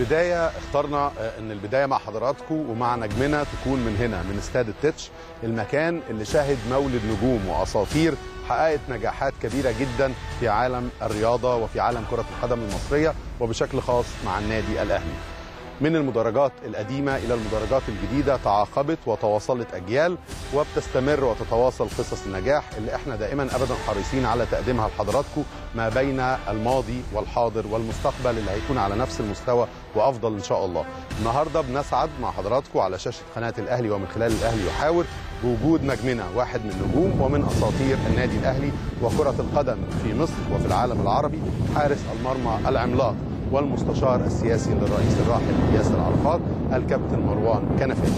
البدايه اخترنا ان البدايه مع حضراتكم ومع نجمنا تكون من هنا من استاد التتش المكان اللي شهد مولد نجوم واساطير حققت نجاحات كبيره جدا في عالم الرياضه وفي عالم كره القدم المصريه وبشكل خاص مع النادي الاهلي. من المدرجات القديمه الى المدرجات الجديده تعاقبت وتواصلت اجيال وبتستمر وتتواصل قصص النجاح اللي احنا دائما ابدا حريصين على تقديمها لحضراتكم ما بين الماضي والحاضر والمستقبل اللي هيكون على نفس المستوى وافضل ان شاء الله. النهارده بنسعد مع حضراتكم على شاشه قناه الاهلي ومن خلال الاهلي يحاور بوجود نجمنا واحد من النجوم ومن اساطير النادي الاهلي وكره القدم في مصر وفي العالم العربي حارس المرمى العملاق والمستشار السياسي للرئيس الراحل ياسر عرفات الكابتن مروان كنفاني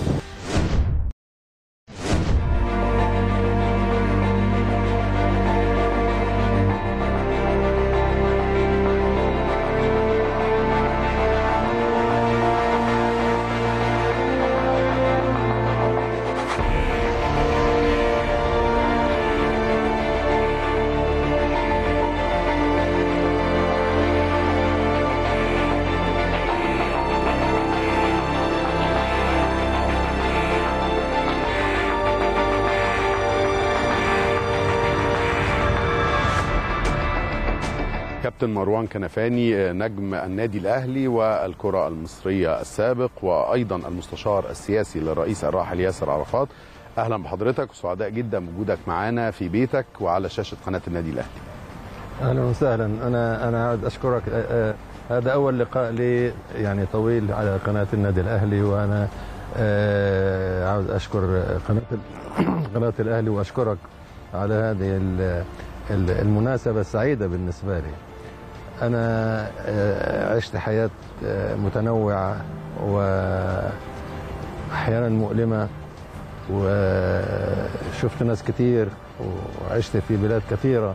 كابتن مروان كنفاني نجم النادي الاهلي والكره المصريه السابق وايضا المستشار السياسي للرئيس الراحل ياسر عرفات اهلا بحضرتك وسعداء جدا بوجودك معانا في بيتك وعلى شاشه قناه النادي الاهلي اهلا وسهلا انا انا عاوز اشكرك آه، هذا اول لقاء لي يعني طويل على قناه النادي الاهلي وانا آه، عاوز اشكر قناه قناه الاهلي واشكرك على هذه ال- ال- المناسبه السعيده بالنسبه لي انا آه، عشت حياه آه، متنوعه واحيانا مؤلمه وشفت ناس كتير وعشت في بلاد كثيره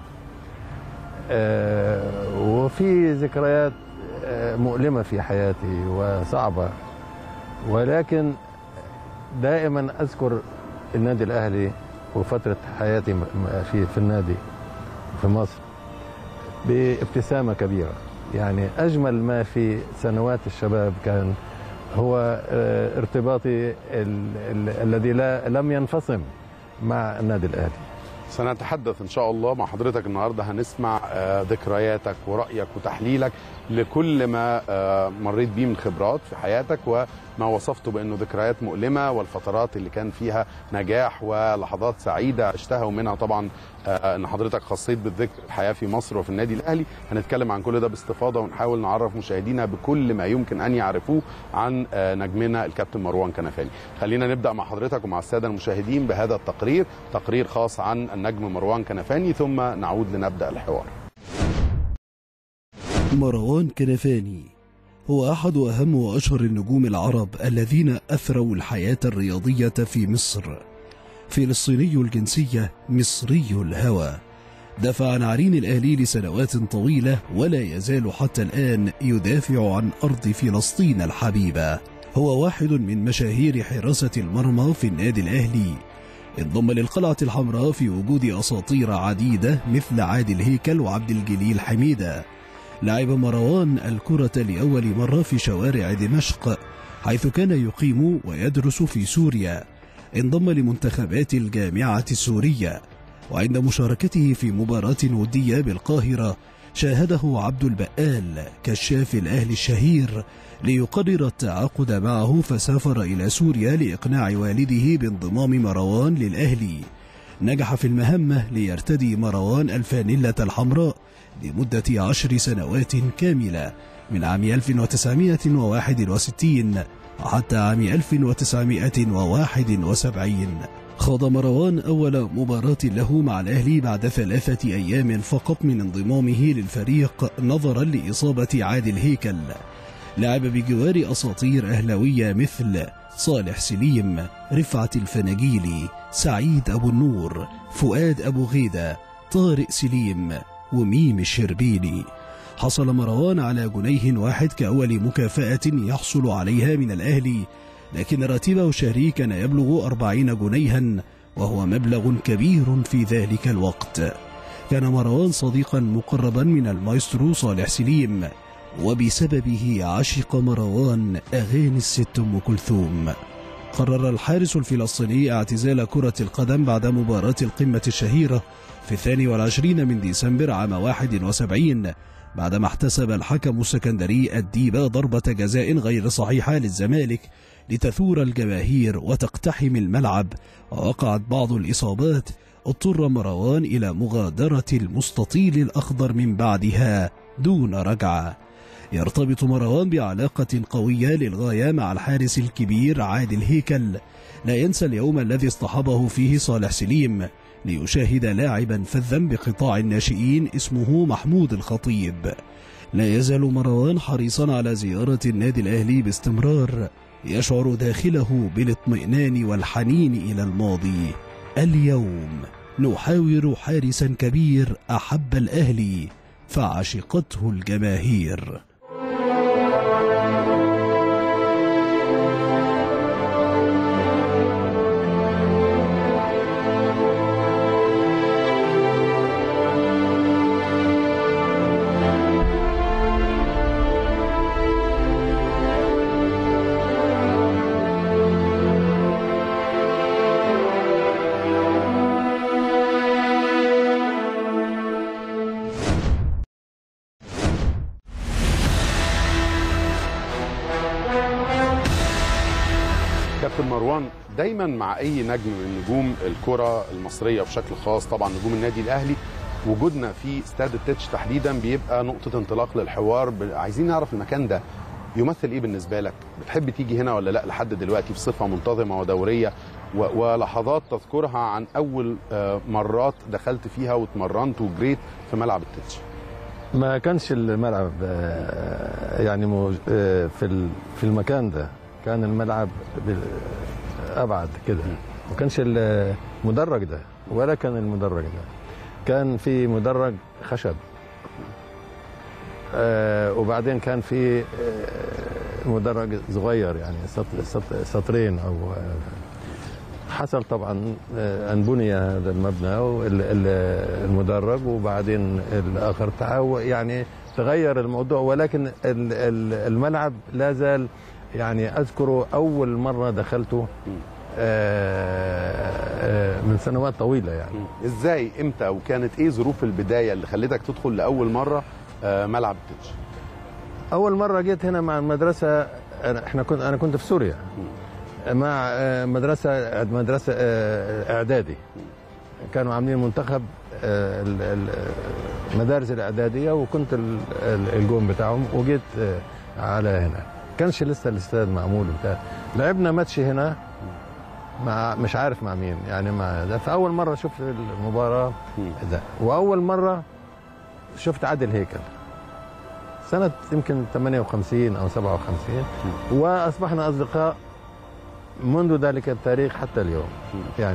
آه، وفي ذكريات آه، مؤلمة في حياتي وصعبة ولكن دائما أذكر النادي الأهلي وفترة حياتي م- م- في في النادي في مصر بابتسامة كبيرة يعني أجمل ما في سنوات الشباب كان هو آه، ارتباطي ال- ال- الذي لا لم ينفصم مع النادي الأهلي سنتحدث ان شاء الله مع حضرتك النهارده هنسمع آه، ذكرياتك ورايك وتحليلك لكل ما آه، مريت بيه من خبرات في حياتك وما وصفته بانه ذكريات مؤلمه والفترات اللي كان فيها نجاح ولحظات سعيده عشتها ومنها طبعا آه، ان حضرتك خصيت بالذكر الحياه في مصر وفي النادي الاهلي هنتكلم عن كل ده باستفاضه ونحاول نعرف مشاهدينا بكل ما يمكن ان يعرفوه عن آه، نجمنا الكابتن مروان كنفاني خلينا نبدا مع حضرتك ومع الساده المشاهدين بهذا التقرير تقرير خاص عن النجم مروان كنفاني ثم نعود لنبدا الحوار مروان كنفاني هو أحد أهم وأشهر النجوم العرب الذين أثروا الحياة الرياضية في مصر فلسطيني الجنسية مصري الهوى دفع عن عرين الأهلي لسنوات طويلة ولا يزال حتى الآن يدافع عن أرض فلسطين الحبيبة هو واحد من مشاهير حراسة المرمى في النادي الأهلي انضم للقلعة الحمراء في وجود أساطير عديدة مثل عادل هيكل وعبد الجليل حميدة لعب مروان الكرة لأول مرة في شوارع دمشق حيث كان يقيم ويدرس في سوريا انضم لمنتخبات الجامعة السورية وعند مشاركته في مباراة ودية بالقاهرة شاهده عبد البقال كشاف الأهلي الشهير ليقرر التعاقد معه فسافر إلى سوريا لإقناع والده بانضمام مروان للأهلي نجح في المهمة ليرتدي مروان الفانيلة الحمراء لمدة عشر سنوات كاملة من عام 1961 وحتى عام 1971 خاض مروان أول مباراة له مع الأهلي بعد ثلاثة أيام فقط من انضمامه للفريق نظرا لإصابة عادل هيكل لعب بجوار أساطير أهلوية مثل صالح سليم رفعة الفناجيلي سعيد أبو النور فؤاد أبو غيدة طارق سليم وميم الشربيني حصل مروان على جنيه واحد كأول مكافأة يحصل عليها من الأهلي لكن راتبه الشهري كان يبلغ أربعين جنيها وهو مبلغ كبير في ذلك الوقت كان مروان صديقا مقربا من المايسترو صالح سليم وبسببه عشق مروان أغاني الست أم كلثوم قرر الحارس الفلسطيني اعتزال كرة القدم بعد مباراة القمة الشهيرة في الثاني والعشرين من ديسمبر عام 71 بعدما احتسب الحكم السكندري الديبة ضربة جزاء غير صحيحة للزمالك لتثور الجماهير وتقتحم الملعب ووقعت بعض الإصابات اضطر مروان إلى مغادرة المستطيل الأخضر من بعدها دون رجعة يرتبط مروان بعلاقة قوية للغاية مع الحارس الكبير عادل هيكل لا ينسى اليوم الذي اصطحبه فيه صالح سليم ليشاهد لاعبا فذا بقطاع الناشئين اسمه محمود الخطيب لا يزال مروان حريصا على زيارة النادي الأهلي باستمرار يشعر داخله بالاطمئنان والحنين إلى الماضي اليوم نحاور حارسا كبير أحب الأهلي فعشقته الجماهير كابتن مروان دايما مع اي نجم من نجوم الكره المصريه بشكل خاص طبعا نجوم النادي الاهلي وجودنا في استاد التتش تحديدا بيبقى نقطه انطلاق للحوار ب- عايزين نعرف المكان ده يمثل ايه بالنسبه لك بتحب تيجي هنا ولا لا لحد دلوقتي بصفه منتظمه ودوريه و- ولحظات تذكرها عن اول آه، مرات دخلت فيها واتمرنت وجريت في ملعب التتش ما كانش الملعب آه، يعني مو- آه، في ال- في المكان ده كان الملعب بال- ابعد كده ما كانش المدرج ده ولا كان المدرج ده كان في مدرج خشب آه، وبعدين كان في آه، مدرج صغير يعني سط- سط- سطرين او آه، حصل طبعا آه، ان بني هذا المبنى وال- ال- المدرج وبعدين الاخر تعاو يعني تغير الموضوع ولكن ال- ال- الملعب لا زال يعني اذكره اول مره دخلته آه، آه، من سنوات طويله يعني ازاي امتى وكانت ايه ظروف البدايه اللي خلتك تدخل لاول مره آه، ملعب التتش اول مره جيت هنا مع المدرسه أنا احنا كنت انا كنت في سوريا مع آه، مدرسه مدرسه آه، اعدادي كانوا عاملين منتخب آه، ال- ال- المدارس الاعداديه وكنت ال- ال- الجون بتاعهم وجيت آه، على هنا كانش لسه الاستاد معمول وبتاع لعبنا ماتش هنا مع مش عارف مع مين يعني مع ده فاول مره شفت المباراه ده واول مره شفت عادل هيكل سنة يمكن 58 أو 57 وأصبحنا أصدقاء منذ ذلك التاريخ حتى اليوم يعني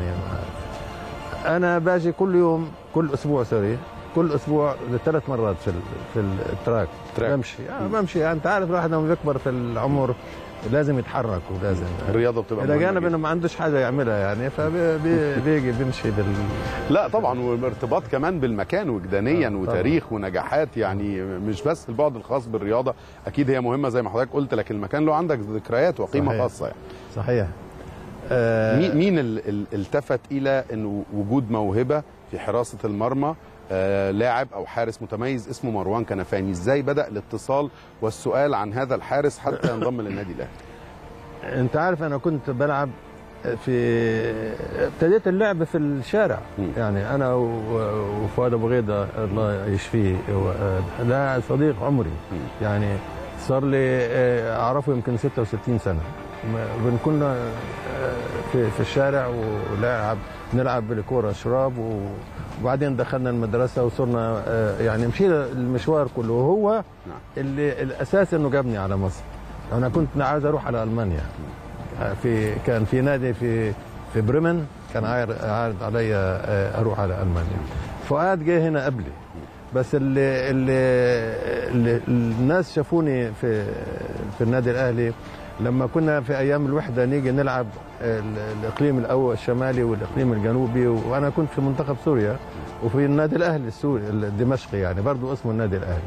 أنا باجي كل يوم كل أسبوع سوري كل أسبوع لثلاث مرات في ال- في التراك تراك. بمشي آه بمشي يعني أنت عارف الواحد لما بيكبر في العمر لازم يتحرك ولازم الرياضه بتبقى إذا مهمة جانب جداً. إنه ما عندوش حاجة يعملها يعني فبيجي بيمشي بال لا طبعا والارتباط كمان بالمكان وجدانيا آه، طبعاً. وتاريخ ونجاحات يعني مش بس البعد الخاص بالرياضه اكيد هي مهمه زي ما حضرتك قلت لكن المكان له عندك ذكريات وقيمه صحيح. خاصه يعني. صحيح آه مين مين ال- ال- التفت الى انه وجود موهبه في حراسه المرمى آه لاعب او حارس متميز اسمه مروان كنفاني ازاي بدا الاتصال والسؤال عن هذا الحارس حتى ينضم للنادي الاهلي انت عارف انا كنت بلعب في ابتديت اللعب في الشارع مم. يعني انا و- وفؤاد ابو غيده الله يشفيه و- ده صديق عمري مم. يعني صار لي آه، اعرفه يمكن 66 سنه ما- بن كنا آه، في في الشارع ولعب نلعب بالكوره شراب و- وبعدين دخلنا المدرسه وصرنا آه، يعني مشينا المشوار كله وهو نعم. اللي الاساس انه جابني على مصر انا كنت عايز اروح على المانيا في كان في نادي في في بريمن كان عارض عارض عليا آه، اروح على المانيا فؤاد جه هنا قبلي بس اللي, اللي, اللي الناس شافوني في في النادي الاهلي لما كنا في ايام الوحده نيجي نلعب ال- الاقليم الاول الشمالي والاقليم الجنوبي وانا كنت في منتخب سوريا وفي النادي الاهلي السوري الدمشقي يعني برضه اسمه النادي الاهلي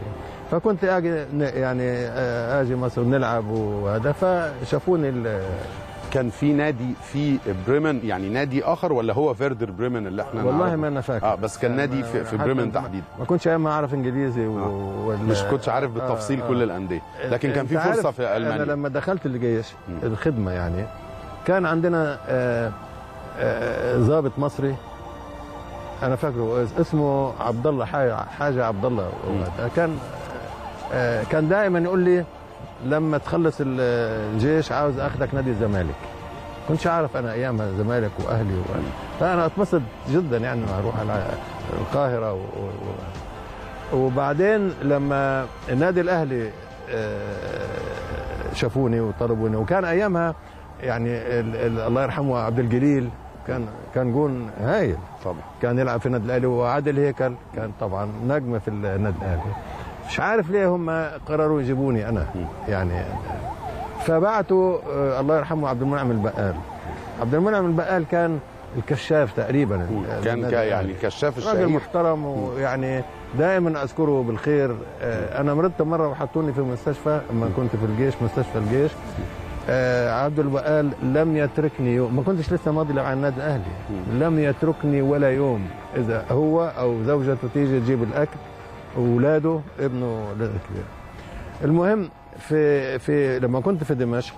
فكنت اجي ن- يعني آه، اجي مصر ونلعب وهذا فشافوني ال- كان في نادي في بريمن يعني نادي اخر ولا هو فيردر بريمن اللي احنا والله نعرفه؟ ما انا فاكر اه بس كان نادي في, في حتى بريمن ما- تحديدا ما كنتش ايام اعرف انجليزي و... آه. ولا مش كنتش عارف بالتفصيل آه، آه. كل الانديه لكن كان في أنت عارف فرصه في انا المانيا لما دخلت الجيش مم. الخدمه يعني كان عندنا آه، آه، ضابط مصري انا فاكره اسمه عبد الله حاجه حاجه عبد الله كان آه، كان دائما يقول لي لما تخلص ال- الجيش عاوز اخذك نادي الزمالك كنتش عارف انا ايامها الزمالك واهلي و... فانا اتبسط جدا يعني لما اروح على القاهره و... و... وبعدين لما النادي الاهلي آه، شافوني وطلبوني وكان ايامها يعني ال... ال... الله يرحمه عبد الجليل كان كان جون هايل طبعا كان يلعب في النادي الاهلي وعادل هيكل كان طبعا نجم في النادي الاهلي مش عارف ليه هم قرروا يجيبوني انا يعني فبعتوا آه، الله يرحمه عبد المنعم البقال عبد المنعم البقال كان الكشاف تقريبا كان النادي ك- الأهلي. يعني كشاف راجل الشهير محترم ويعني دائما اذكره بالخير آه، انا مرضت مره وحطوني في مستشفى لما كنت في الجيش مستشفى الجيش آه، عبد البقال لم يتركني يوم ما كنتش لسه ماضي على النادي الاهلي لم يتركني ولا يوم اذا هو او زوجته تيجي تجيب الاكل واولاده ابنه لسه كبير المهم في في لما كنت في دمشق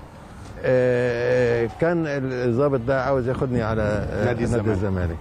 آه، كان الضابط ده عاوز ياخدني على آه، نادي الزمالك. الزمالك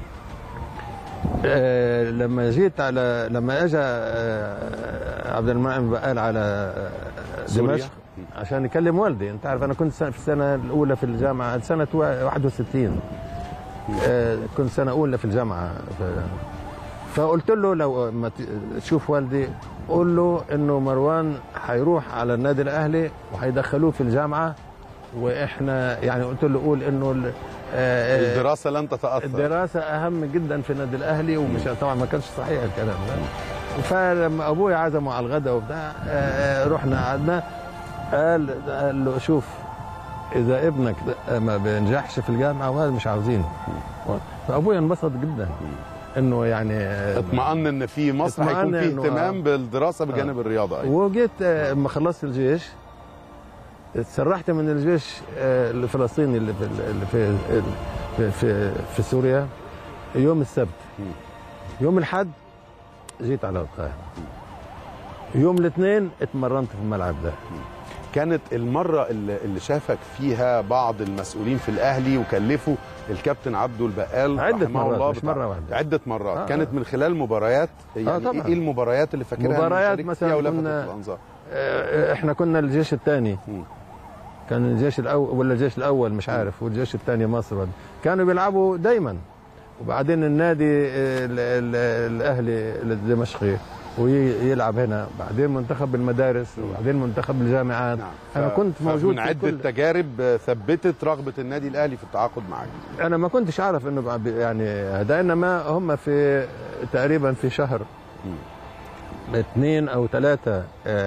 آه، لما جيت على لما اجى آه، عبد المنعم بقال على آه، سوريا. دمشق عشان يكلم والدي انت عارف انا كنت سنة- في السنه الاولى في الجامعه سنه وا- 61 آه، كنت سنه اولى في الجامعه ف- فقلت له لو ما ت- تشوف والدي قول له انه مروان هيروح على النادي الاهلي وهيدخلوه في الجامعه واحنا يعني قلت له قول انه ال- آه، آه، الدراسه لن تتاثر الدراسة أهم جدا في النادي الأهلي ومش طبعا ما كانش صحيح الكلام ده فلما أبوي عزمه على الغداء وبتاع آه، رحنا قعدنا قال قال له شوف إذا ابنك ده ما بينجحش في الجامعة وهذا مش عاوزينه فأبوي انبسط جدا إنه يعني آه، اطمأن ان في مصر هيكون اطمأن في إنه- اهتمام بالدراسه بجانب الرياضه أيضا. وجيت آه، لما خلصت الجيش تسرحت من الجيش آه، الفلسطيني اللي في اللي في في, في, في سوريا يوم السبت يوم الحد جيت على القاهره يوم الاثنين اتمرنت في الملعب ده كانت المره اللي اللي شافك فيها بعض المسؤولين في الاهلي وكلفوا الكابتن عبده البقال عدة رحمه مرات، الله مش بتاع- مرة واحدة. عده مرات آه. كانت من خلال مباريات يعني طبعاً. ايه المباريات اللي فاكرها مباريات اللي شاركت مثلاً فيها ولفتت كنا- الانظار آه، احنا كنا الجيش الثاني مم. كان الجيش الاول ولا الجيش الاول مش عارف والجيش الثاني مصر ولا- كانوا بيلعبوا دايما وبعدين النادي ال- ال- الاهلي الدمشقي ويلعب هنا بعدين منتخب المدارس وبعدين منتخب الجامعات نعم. انا ف- كنت موجود من في عده كل تجارب آه، ثبتت رغبه النادي الاهلي في التعاقد معاك انا ما كنتش اعرف انه بع- يعني هذا انما هم في تقريبا في شهر اثنين او ثلاثة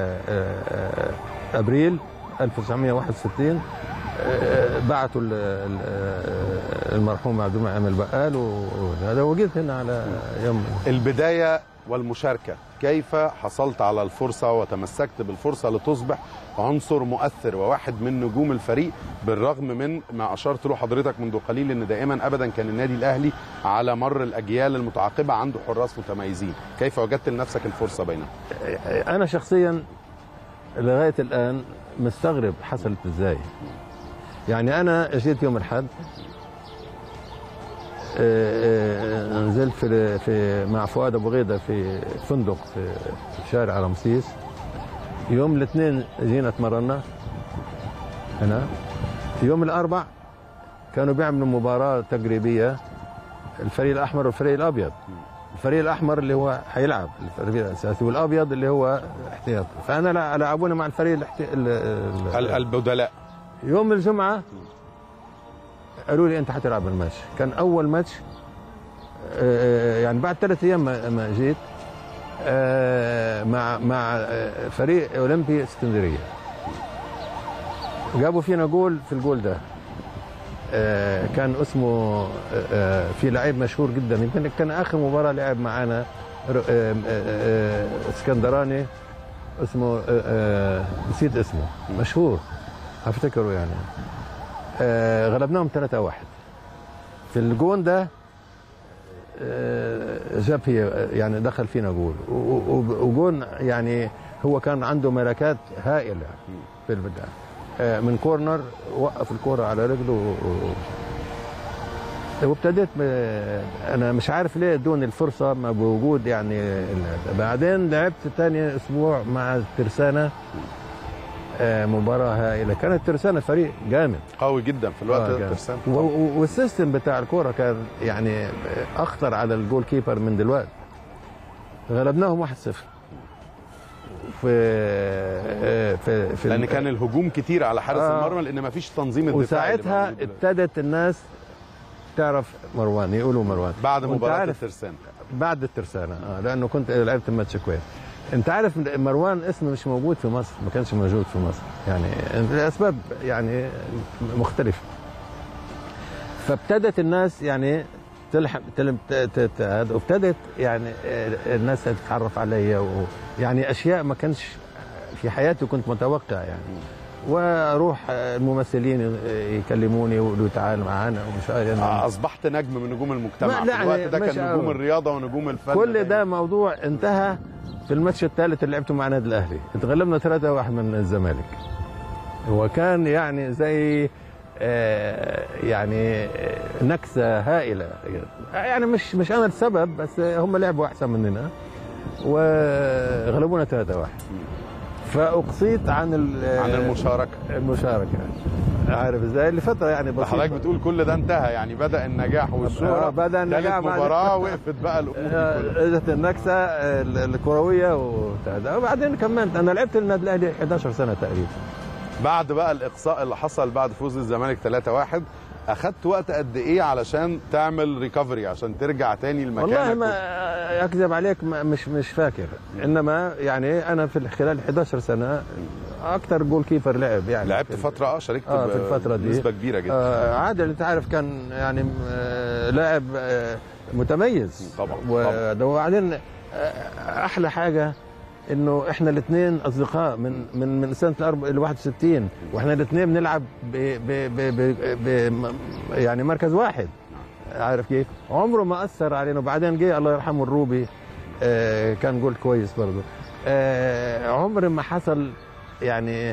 ابريل 1961 آه، بعتوا ال- ال- آه، المرحوم عبد المنعم البقال وهذا وجيت هنا على يوم البدايه والمشاركه كيف حصلت على الفرصه وتمسكت بالفرصه لتصبح عنصر مؤثر وواحد من نجوم الفريق بالرغم من ما اشرت له حضرتك منذ قليل ان دائما ابدا كان النادي الاهلي على مر الاجيال المتعاقبه عنده حراس متميزين كيف وجدت لنفسك الفرصه بينهم انا شخصيا لغايه الان مستغرب حصلت ازاي يعني انا جيت يوم الاحد آه، آه، نزلت في في مع فؤاد ابو غيده في فندق في في شارع رمسيس يوم الاثنين جينا تمرنا هنا يوم الاربع كانوا بيعملوا مباراه تجريبيه الفريق الاحمر والفريق الابيض الفريق الاحمر اللي هو هيلعب الفريق الاساسي والابيض اللي هو احتياطي فانا لا- لعبوني مع الفريق الاحتي... ال- ال- ال- البدلاء يوم الجمعه قالوا لي انت هتلعب الماتش كان اول ماتش آه، يعني بعد ثلاث ايام ما ما جيت آه، مع مع آه، فريق اولمبي اسكندريه جابوا فينا جول في الجول ده آه، كان اسمه آه، آه، في لعيب مشهور جدا يمكن كان اخر مباراه لعب معانا ر- آه، آه، آه، اسكندراني اسمه آه، آه، نسيت اسمه مشهور هفتكره يعني آه، غلبناهم 3-1 في الجون ده آه، جاب هي يعني دخل فينا جول و- و- وجون يعني هو كان عنده ملكات هائله في البدايه آه، من كورنر وقف الكوره على رجله و- و- وابتديت ب- انا مش عارف ليه ادوني الفرصه ما بوجود يعني ال- بعدين لعبت تاني اسبوع مع الترسانه آه، مباراه هائله كانت الترسانه فريق جامد قوي جدا في الوقت آه، ده جامد. الترسانة. و- و- والسيستم بتاع الكوره كان يعني اخطر على الجول كيبر من دلوقتي غلبناهم 1-0 في في في لان كان الهجوم كتير على حارس آه. المرمى لان ما فيش تنظيم الدفاعي اللي وساعتها موجود دلوقتي. ابتدت الناس تعرف مروان يقولوا مروان بعد وانت مباراه عارف الترسانة بعد الترسانه اه لانه كنت لعبت الماتش كويس انت عارف مروان اسمه مش موجود في مصر ما كانش موجود في مصر يعني لاسباب يعني مختلفه فابتدت الناس يعني تلحم تلم ت- ت- ت- هذا وابتدت يعني آه، الناس تتعرف عليا ويعني اشياء ما كانش في حياتي كنت متوقع يعني واروح آه، الممثلين يكلموني ويقولوا تعال معانا ومش عارف يعني آه، اصبحت نجم من نجوم المجتمع ما- في لا، الوقت ده مش كان نجوم أوي. الرياضه ونجوم الفن كل ده موضوع انتهى في الماتش الثالث اللي لعبته مع النادي الاهلي اتغلبنا 3-1 من الزمالك وكان يعني زي آه، يعني آه، نكسه هائله يعني مش مش انا السبب بس هم لعبوا احسن مننا وغلبونا 3-1 فاقصيت عن ال- عن المشاركه المشاركه عارف ازاي لفتره يعني ده حضرتك بسيطه بتقول كل ده انتهى يعني بدا النجاح والشهره آه، بدأ النجاح تالت بعد- مباراه وقفت بقى الامور دي كلها. اجت النكسه ال- الكرويه وبتاع ده. وبعدين كملت انا لعبت النادي الاهلي 11 سنه تقريبا بعد بقى الاقصاء اللي حصل بعد فوز الزمالك 3-1 اخدت وقت قد ايه علشان تعمل ريكفري عشان ترجع تاني لمكانك والله ما اكذب عليك ما مش مش فاكر انما يعني انا في خلال 11 سنه اكثر جول كيبر لعب يعني لعبت في- فتره اه شاركت آه، ب- في الفترة دي. بنسبه كبيره جدا آه عادل انت عارف كان يعني آه لاعب آه متميز طبعاً، وده وبعدين آه احلى حاجه انه احنا الاثنين اصدقاء من من من سنه الأرب- ال 61 واحنا الاثنين بنلعب ب ب ب ب ب م- يعني مركز واحد عارف كيف؟ عمره ما اثر علينا وبعدين جه الله يرحمه الروبي آه كان جول كويس برضه آه عمر ما حصل يعني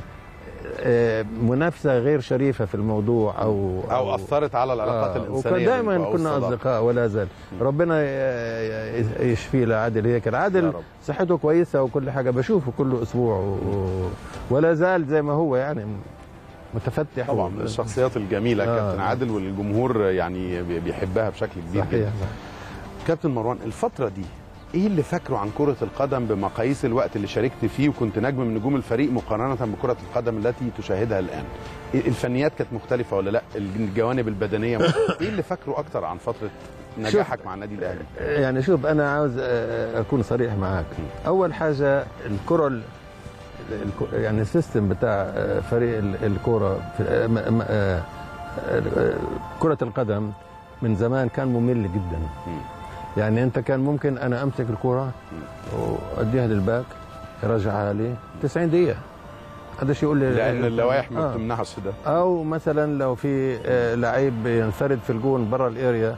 آه منافسه غير شريفه في الموضوع او او اثرت على العلاقات آه، الانسانيه وكان دائما بينكم أو كنا الصداقة. اصدقاء ولا زال ربنا ي- ي- يشفيه لعادل هيك يا العادل رب. صحته كويسه وكل حاجه بشوفه كل اسبوع و... ولا زال زي ما هو يعني متفتح طبعا و- من الشخصيات الجميله آه. كابتن عادل والجمهور يعني بي- بيحبها بشكل كبير صحيح جدا كابتن مروان الفتره دي ايه اللي فاكره عن كره القدم بمقاييس الوقت اللي شاركت فيه وكنت نجم من نجوم الفريق مقارنه بكره القدم التي تشاهدها الان إيه الفنيات كانت مختلفه ولا لا الجوانب البدنيه مختلفة. ايه اللي فاكره اكتر عن فتره نجاحك مع النادي الاهلي يعني شوف انا عاوز آه، اكون صريح معاك اول حاجه الكره ال- الك- يعني السيستم بتاع آه، فريق ال- الكره في آه، م- م- آه، آه، كره القدم من زمان كان ممل جدا يعني انت كان ممكن انا امسك الكره واديها للباك يرجعها لي 90 دقيقه هذا شيء يقول لي لان اللوائح ما آه. بتمنعش ده او مثلا لو في آه، لعيب ينفرد في الجون برا الاريا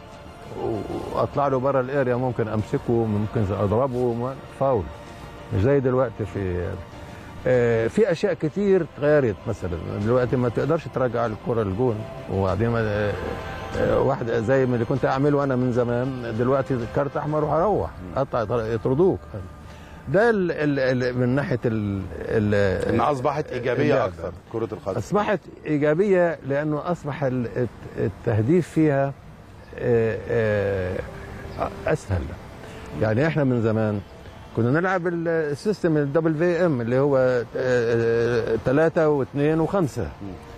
واطلع له برا الاريا ممكن امسكه ممكن اضربه ما- فاول مش زي دلوقتي في آه، في اشياء كتير تغيرت مثلا دلوقتي ما تقدرش ترجع الكره الجون وبعدين ما- آه، آه، واحد زي ما اللي كنت اعمله انا من زمان دلوقتي كارت احمر وهروح اقطع يطردوك ده ال ال ال من ناحيه ال ال ان اصبحت ايجابيه اللعبة. اكثر كره القدم اصبحت ايجابيه لانه اصبح ال- الت- التهديف فيها آه، آه، اسهل يعني احنا من زمان كنا نلعب ال- السيستم الدبل في ام اللي هو ثلاثة واثنين وخمسة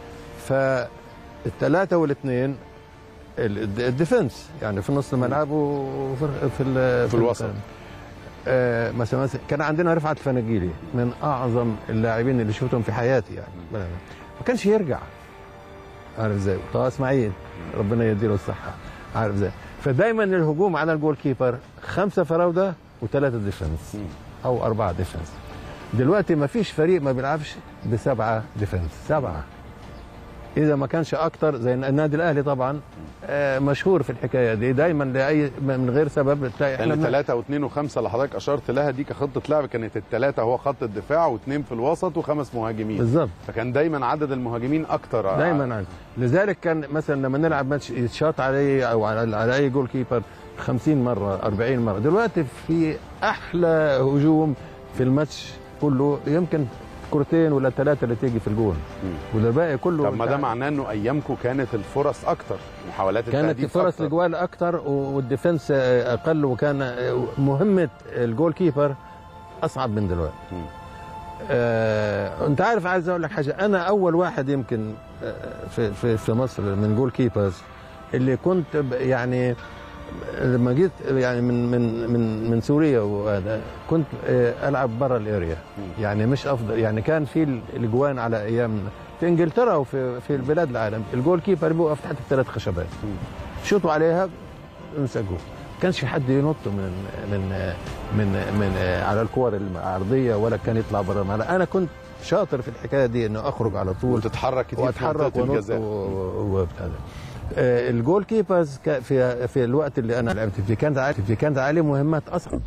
فالثلاثة والاثنين ال- الديفنس يعني في نص الملعب وفي في, ال- في الوسط. آه، مثلا مثلا كان عندنا رفعت فناجيلي من اعظم اللاعبين اللي شفتهم في حياتي يعني ما كانش يرجع عارف ازاي طه اسماعيل ربنا يديله الصحه عارف ازاي فدايما الهجوم على الجول كيبر خمسه فراوده وثلاثه ديفنس مم. او اربعه ديفنس دلوقتي ما فيش فريق ما بيلعبش بسبعه ديفنس سبعه اذا ما كانش اكتر زي النادي الاهلي طبعا آه، مشهور في الحكايه دي دايما لاي من غير سبب تلاقي احنا يعني بن- ثلاثة واثنين وخمسة اللي حضرتك أشرت لها دي كخطة لعب كانت الثلاثة هو خط الدفاع واثنين في الوسط وخمس مهاجمين بالظبط فكان دايما عدد المهاجمين أكتر دايما عندي لذلك كان مثلا لما نلعب ماتش يتشاط علي او على على اي جول كيبر 50 مره 40 مره دلوقتي في احلى هجوم في الماتش كله يمكن كرتين ولا ثلاثه اللي تيجي في الجول مم. والباقي كله طب ما ده بتاع- معناه انه ايامكم كانت الفرص اكتر محاولات كانت التهديد فرص أكتر. الجوال اكتر والديفنس اقل وكان مهمه الجول كيبر اصعب من دلوقتي مم. آه، انت عارف عايز اقول لك حاجه انا اول واحد يمكن آه، في في في مصر من جول كيبرز اللي كنت ب- يعني لما جيت يعني من من من من سوريا وهذا كنت آه، العب برا الاريا مم. يعني مش افضل يعني كان في ال- الاجوان على ايام في انجلترا وفي في البلاد العالم الجول كيبر بيوقف تحت الثلاث خشبات مم. شوطوا عليها مسكوه كانش في حد ينط من من من من على الكور العرضيه ولا كان يطلع بره الملعب انا كنت شاطر في الحكايه دي انه اخرج على طول وتتحرك كتير في واتحرك منطقة ونط الجزاء و- و- وبتاع ده. آه، الجول كيبرز كا- في في الوقت اللي انا لعبت فيه كانت عالي في كانت عالي مهمات اصعب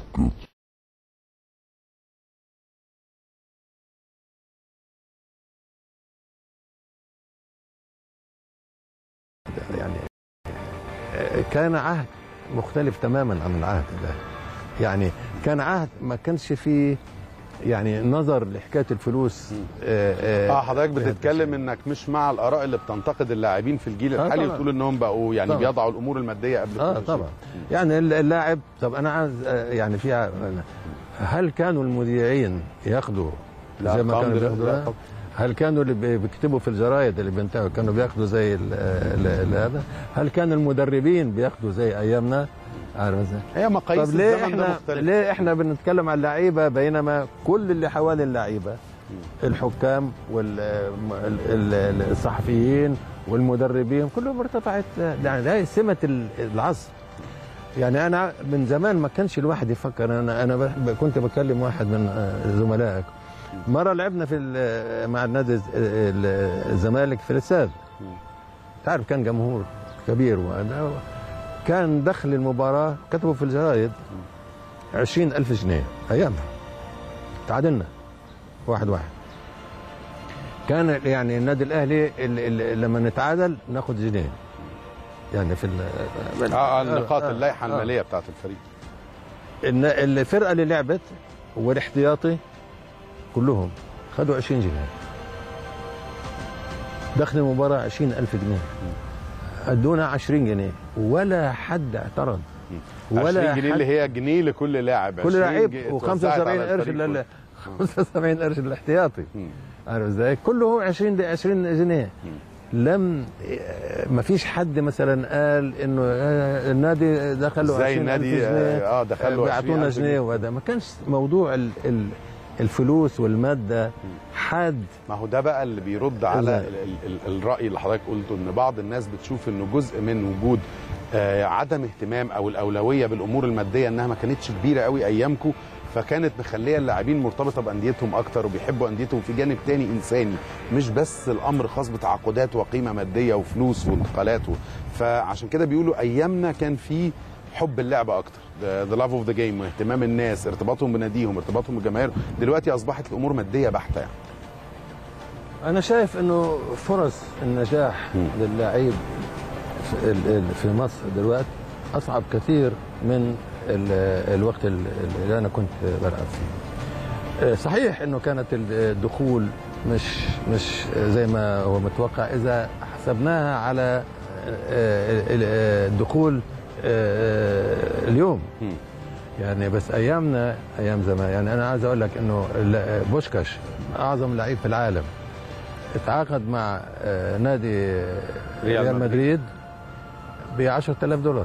يعني آه، كان عهد مختلف تماما عن العهد ده يعني كان عهد ما كانش فيه يعني نظر لحكايه الفلوس آه، اه حضرتك بهذا بتتكلم انك مش مع الاراء اللي بتنتقد اللاعبين في الجيل آه الحالي طبعاً. وتقول انهم بقوا يعني طبعاً. بيضعوا الامور الماديه قبل اه كل شيء. طبعا يعني اللاعب طب انا عايز آه، يعني في هل كانوا المذيعين ياخدوا لا زي ما أرقام كانوا لا- بياخدوا لا لا؟ طبعاً. هل كانوا اللي بي- بيكتبوا في الجرايد اللي بينتهوا كانوا بياخدوا زي ال- ال- ال- هذا هل كان المدربين بياخدوا زي ايامنا عارف ازاي هي مقاييس طب ليه الزمن ده احنا مختلف ليه احنا بنتكلم عن اللعيبه بينما كل اللي حوالي اللعيبه الحكام والصحفيين والمدربين كلهم ارتفعت يعني هاي سمه ال- العصر يعني انا من زمان ما كانش الواحد يفكر انا انا ب- كنت بكلم واحد من آه، زملائك مره لعبنا في ال- مع النادي الز- ال- الزمالك في الاستاد تعرف كان جمهور كبير وهذا كان دخل المباراه كتبوا في الجرايد عشرين ألف جنيه أيامها تعادلنا واحد واحد كان يعني النادي الأهلي ال- ال- لما نتعادل ناخد جنيه يعني في ال- اه آه، النقاط آه، اللائحه آه. الماليه بتاعت الفريق إن الفرقة اللي لعبت والاحتياطي كلهم خدوا 20 جنيه دخل المباراة 20 ألف جنيه ادونا 20 جنيه ولا حد اعترض 20 جنيه حد اللي هي جنيه لكل لاعب كل 20 لعيب جنيه و75 اتوزعت على قرش الفريق لل كله. 75 قرش للاحتياطي مم. عارف ازاي؟ كله 20 دي 20 جنيه لم ما فيش حد مثلا قال انه آه، النادي دخل له زي 20 النادي جنيه اه دخل له بيعطونا 20,000 جنيه وهذا ما كانش موضوع ال ال الفلوس والماده حاد ما هو ده بقى اللي بيرد على إزاي؟ ال ال ال الراي اللي حضرتك قلته ان بعض الناس بتشوف انه جزء من وجود آه عدم اهتمام او الاولويه بالامور الماديه انها ما كانتش كبيره قوي ايامكم فكانت مخليه اللاعبين مرتبطه بانديتهم اكتر وبيحبوا انديتهم في جانب تاني انساني مش بس الامر خاص بتعاقدات وقيمه ماديه وفلوس وانتقالات و... فعشان كده بيقولوا ايامنا كان في حب اللعبه اكتر ذا لاف اوف ذا جيم واهتمام الناس ارتباطهم بناديهم ارتباطهم بجماهيرهم دلوقتي اصبحت الامور ماديه بحته يعني. انا شايف انه فرص النجاح مم. للاعيب في, ال- ال- في مصر دلوقتي اصعب كثير من ال- الوقت ال- اللي انا كنت بلعب فيه آه، صحيح انه كانت ال- الدخول مش مش زي ما هو متوقع اذا حسبناها على آه، ال- ال- الدخول آه، اليوم مم. يعني بس ايامنا ايام زمان يعني انا عايز اقول لك انه ال- بوشكاش اعظم لعيب في العالم اتعاقد مع آه، نادي ريال ريال مدريد ب 10000 دولار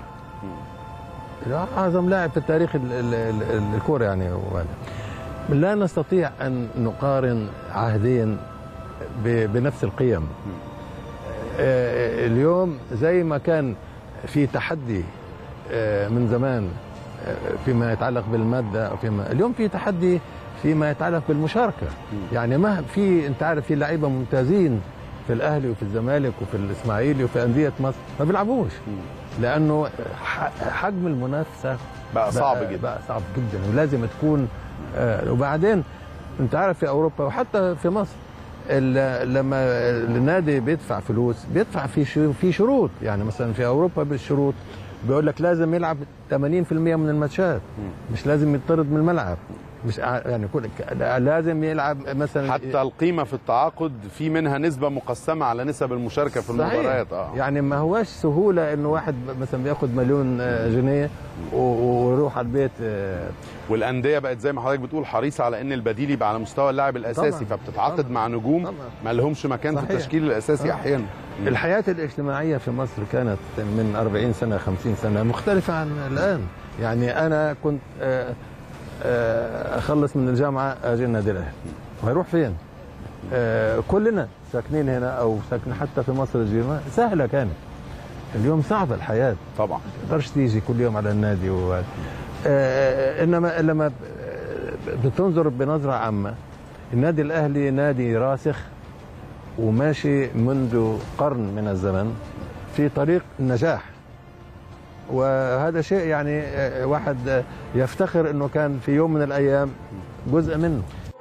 اعظم لاعب في تاريخ ال- ال- ال- الكوره يعني وهذا لا نستطيع ان نقارن عهدين ب- بنفس القيم آه، اليوم زي ما كان في تحدي آه، من زمان آه، فيما يتعلق بالماده او فيما اليوم في تحدي فيما يتعلق بالمشاركه يعني ما في انت عارف في لعيبه ممتازين في الاهلي وفي الزمالك وفي الاسماعيلي وفي انديه مصر ما بيلعبوش لانه ح- حجم المنافسه بقى صعب بقى- جدا بقى صعب جدا ولازم تكون آه، وبعدين انت عارف في اوروبا وحتى في مصر ال- لما النادي بيدفع فلوس بيدفع في شو- في شروط يعني مثلا في اوروبا بالشروط بيقول لك لازم يلعب 80% من الماتشات مش لازم يطرد من الملعب مش ع- يعني كل لازم يلعب مثلا حتى القيمه في التعاقد في منها نسبه مقسمه على نسب المشاركه في صحيح. المباريات اه يعني ما هواش سهوله انه واحد مثلا بياخد مليون آه، جنيه و- ويروح على البيت آه، والانديه بقت زي ما حضرتك بتقول حريصه على ان البديل يبقى على مستوى اللاعب الاساسي طبعاً. فبتتعاقد طبعاً. مع نجوم طبعاً. ما لهمش مكان في صحيح. التشكيل الاساسي آه. احيانا الحياة الاجتماعية في مصر كانت من 40 سنة 50 سنة مختلفة عن الآن يعني أنا كنت آه، آه، أخلص من الجامعة أجي النادي الأهلي وهيروح فين؟ آه، كلنا ساكنين هنا أو ساكنين حتى في مصر الجيرة سهلة كانت اليوم صعبة الحياة طبعا ما تقدرش تيجي كل يوم على النادي و... آه، انما لما ب- بتنظر بنظره عامه النادي الاهلي نادي راسخ وماشي منذ قرن من الزمن في طريق النجاح وهذا شيء يعني آه، واحد آه، يفتخر انه كان في يوم من الايام جزء منه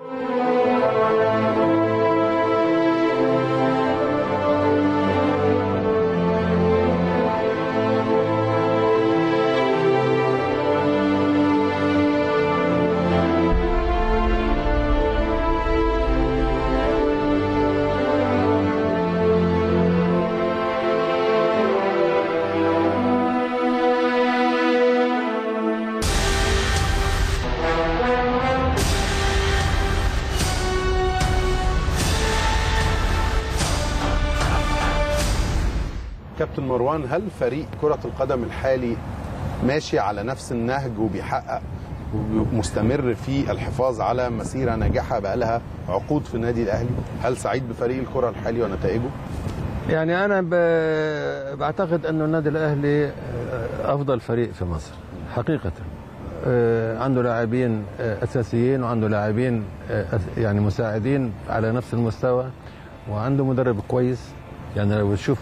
كابتن مروان هل فريق كرة القدم الحالي ماشي على نفس النهج وبيحقق مستمر في الحفاظ على مسيرة ناجحة بقالها عقود في النادي الأهلي هل سعيد بفريق الكرة الحالي ونتائجه؟ يعني انا ب- بعتقد انه النادي الاهلي آه، افضل فريق في مصر حقيقه آه، عنده لاعبين آه، اساسيين وعنده لاعبين آه، أس- يعني مساعدين على نفس المستوى وعنده مدرب كويس يعني لو تشوف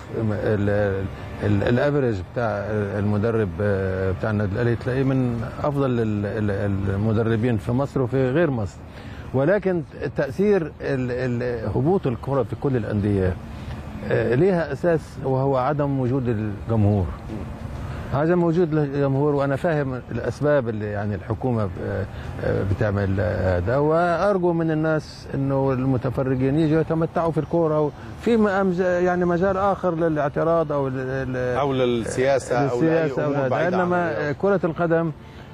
الافريج بتاع المدرب آه، بتاع النادي الاهلي تلاقيه من افضل ال- ال- المدربين في مصر وفي غير مصر ولكن تاثير ال- ال- هبوط الكره في كل الانديه آه، ليها اساس وهو عدم وجود الجمهور عدم وجود الجمهور وانا فاهم الاسباب اللي يعني الحكومه ب- آه، بتعمل هذا وارجو من الناس انه المتفرجين يجوا يتمتعوا في الكوره في م- يعني مجال اخر للاعتراض او ال- ال- أو للسياسة أو لأي السياسة أمور أو بعيدة عن انما الرياضة. كرة القدم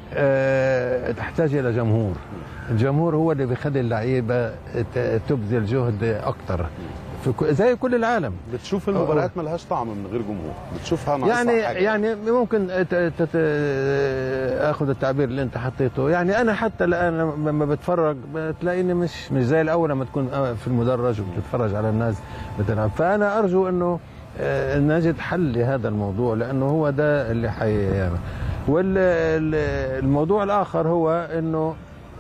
آه، تحتاج الى جمهور الجمهور هو اللي بيخلي اللعيبه ت- تبذل جهد اكتر في ك- زي كل العالم بتشوف المباريات ملهاش طعم من غير جمهور بتشوفها ناقصة يعني حاجة يعني ممكن ت- ت- ت- اخذ التعبير اللي انت حطيته يعني انا حتى الان لما بتفرج بتلاقيني مش مش زي الاول لما تكون في المدرج وبتتفرج على الناس بتلعب فانا ارجو انه آه، نجد حل لهذا الموضوع لانه هو ده اللي حي والموضوع الاخر هو انه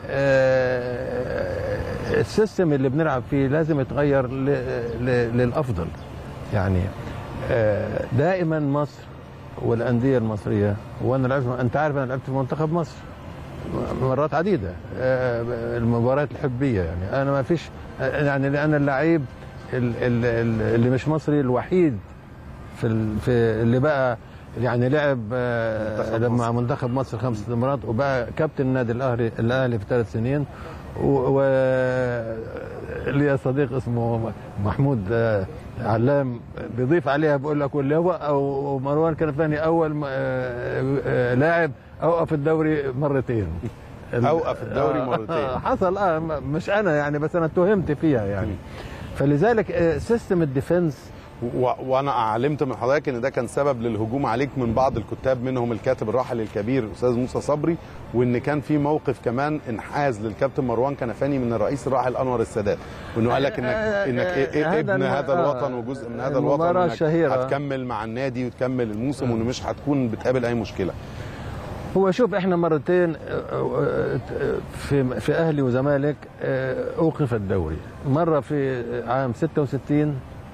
آه، السيستم اللي بنلعب فيه لازم يتغير ل- ل- للافضل يعني آه، دائما مصر والانديه المصريه وانا لعبت انت عارف انا لعبت في منتخب مصر مرات عديده آه، المباريات الحبيه يعني انا ما فيش يعني لان اللعيب ال- ال- ال- اللي مش مصري الوحيد في ال- في اللي بقى يعني لعب آه، منتخب لما مصر. منتخب مصر خمس مرات وبقى كابتن النادي الاهلي الاهلي في ثلاث سنين و لي صديق اسمه محمود آه، علام بيضيف عليها بقول لك واللي هو او مروان كان ثاني اول م- آه، آه، لاعب اوقف الدوري مرتين أوقف الدوري مرتين. حصل اه م- مش انا يعني بس انا اتهمت فيها يعني فلذلك آه، سيستم الديفنس و... وانا علمت من حضرتك ان ده كان سبب للهجوم عليك من بعض الكتاب منهم الكاتب الراحل الكبير الاستاذ موسى صبري وان كان في موقف كمان انحاز للكابتن مروان كنفاني من الرئيس الراحل انور السادات وانه قال لك انك انك إيه- إيه هذا ابن الم- هذا آه، الوطن وجزء من هذا الوطن المباراة وإنك الشهيرة. هتكمل مع النادي وتكمل الموسم وانه مش هتكون بتقابل اي مشكله هو شوف احنا مرتين آه، آه، في في اهلي وزمالك آه، اوقف الدوري مره في عام 66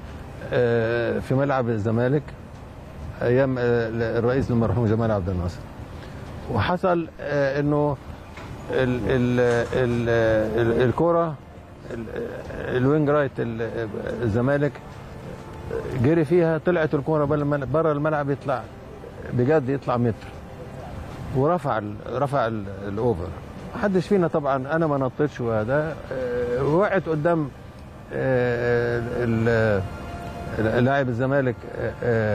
آه، في ملعب الزمالك ايام آه، الرئيس المرحوم جمال عبد الناصر وحصل آه، انه ال- ال- ال- ال- الكره ال- الوينج رايت ال- الزمالك جري فيها طلعت الكره بره الملعب يطلع بجد يطلع متر ورفع ال رفع ال- الاوفر محدش فينا طبعا انا ما نطيتش وهذا آه، وقعت قدام آه، ال- ال- لاعب الزمالك آه،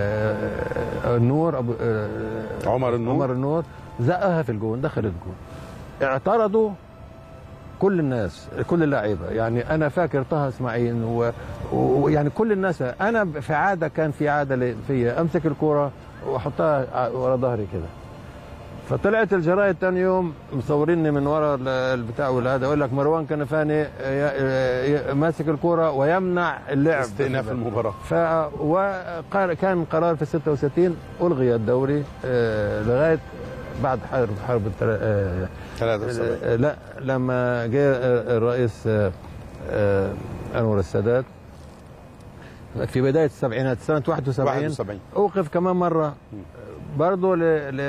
آه، النور ابو آه، عمر النور. عمر النور زقها في الجون دخلت جون اعترضوا كل الناس كل اللعيبه يعني انا فاكر طه اسماعيل و- ويعني كل الناس انا في عاده كان في عاده لي- فيا امسك الكوره واحطها ع- ورا ظهري كده فطلعت الجرايد تاني يوم مصوريني من ورا ال- البتاع ولا هذا يقول لك مروان كنفاني ي- ي- ماسك الكوره ويمنع اللعب استئناف المباراه ف وقال كان قرار في 66 الغي الدوري آه، لغايه بعد حرب حرب التلا- آه، 73 آه، لا لما جاء الرئيس آه، آه، انور السادات في بدايه السبعينات سنه 71 71 اوقف كمان مره برضه ل... ل...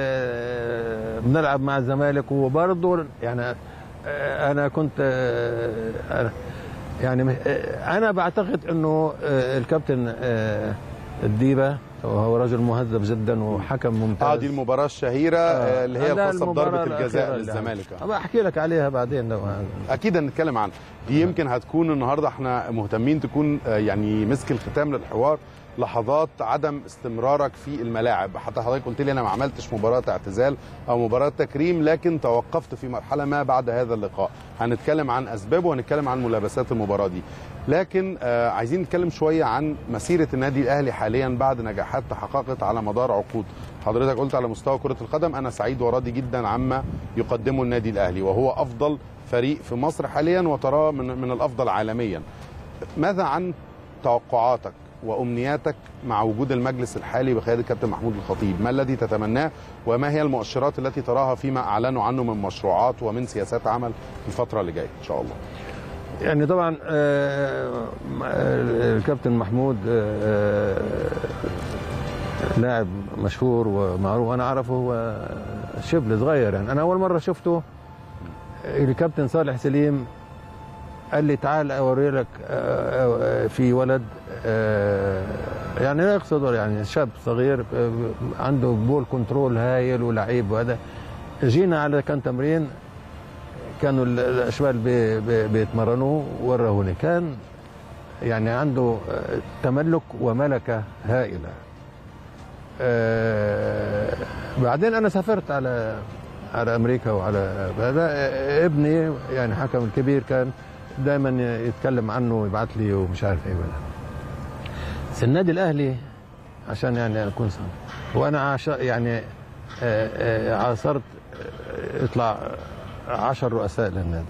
بنلعب مع الزمالك وبرضه يعني آه، انا كنت آه، أنا يعني آه، انا بعتقد انه آه، الكابتن آه، الديبه وهو رجل مهذب جدا وحكم ممتاز اه دي المباراه الشهيره آه، اللي هي ده الخاصه المباراة بضربه الأخيرة الجزاء اللي للزمالك آه. أبقى احكي لك عليها بعدين لو اكيد هنتكلم عنها دي يمكن هتكون النهارده احنا مهتمين تكون آه، يعني مسك الختام للحوار لحظات عدم استمرارك في الملاعب حتى حضرتك قلت لي انا ما عملتش مباراه اعتزال او مباراه تكريم لكن توقفت في مرحله ما بعد هذا اللقاء هنتكلم عن اسبابه وهنتكلم عن ملابسات المباراه دي لكن آه عايزين نتكلم شويه عن مسيره النادي الاهلي حاليا بعد نجاحات تحققت على مدار عقود حضرتك قلت على مستوى كره القدم انا سعيد وراضي جدا عما يقدمه النادي الاهلي وهو افضل فريق في مصر حاليا وتراه من من الافضل عالميا ماذا عن توقعاتك وامنياتك مع وجود المجلس الحالي بقياده كابتن محمود الخطيب ما الذي تتمناه وما هي المؤشرات التي تراها فيما اعلنوا عنه من مشروعات ومن سياسات عمل في الفتره اللي جايه ان شاء الله يعني طبعا آه، آه، الكابتن محمود آه، آه، لاعب مشهور ومعروف انا اعرفه هو شبل صغير يعني انا اول مره شفته الكابتن صالح سليم قال لي تعال اوري لك آه، آه، في ولد آه، يعني لا يقصد يعني شاب صغير آه، عنده بول كنترول هايل ولعيب وهذا جينا على كان تمرين كانوا ال- الاشبال بي- بي- بيتمرنوا ورهوني كان يعني عنده آه، تملك وملكه هائله آه، بعدين انا سافرت على على امريكا وعلى هذا آه، ابني يعني حكم الكبير كان دائما يتكلم عنه ويبعث لي ومش عارف ايه ولا بس النادي الاهلي عشان يعني اكون صادق وانا عش... يعني آه، آه، عاصرت آه، يطلع عشر رؤساء للنادي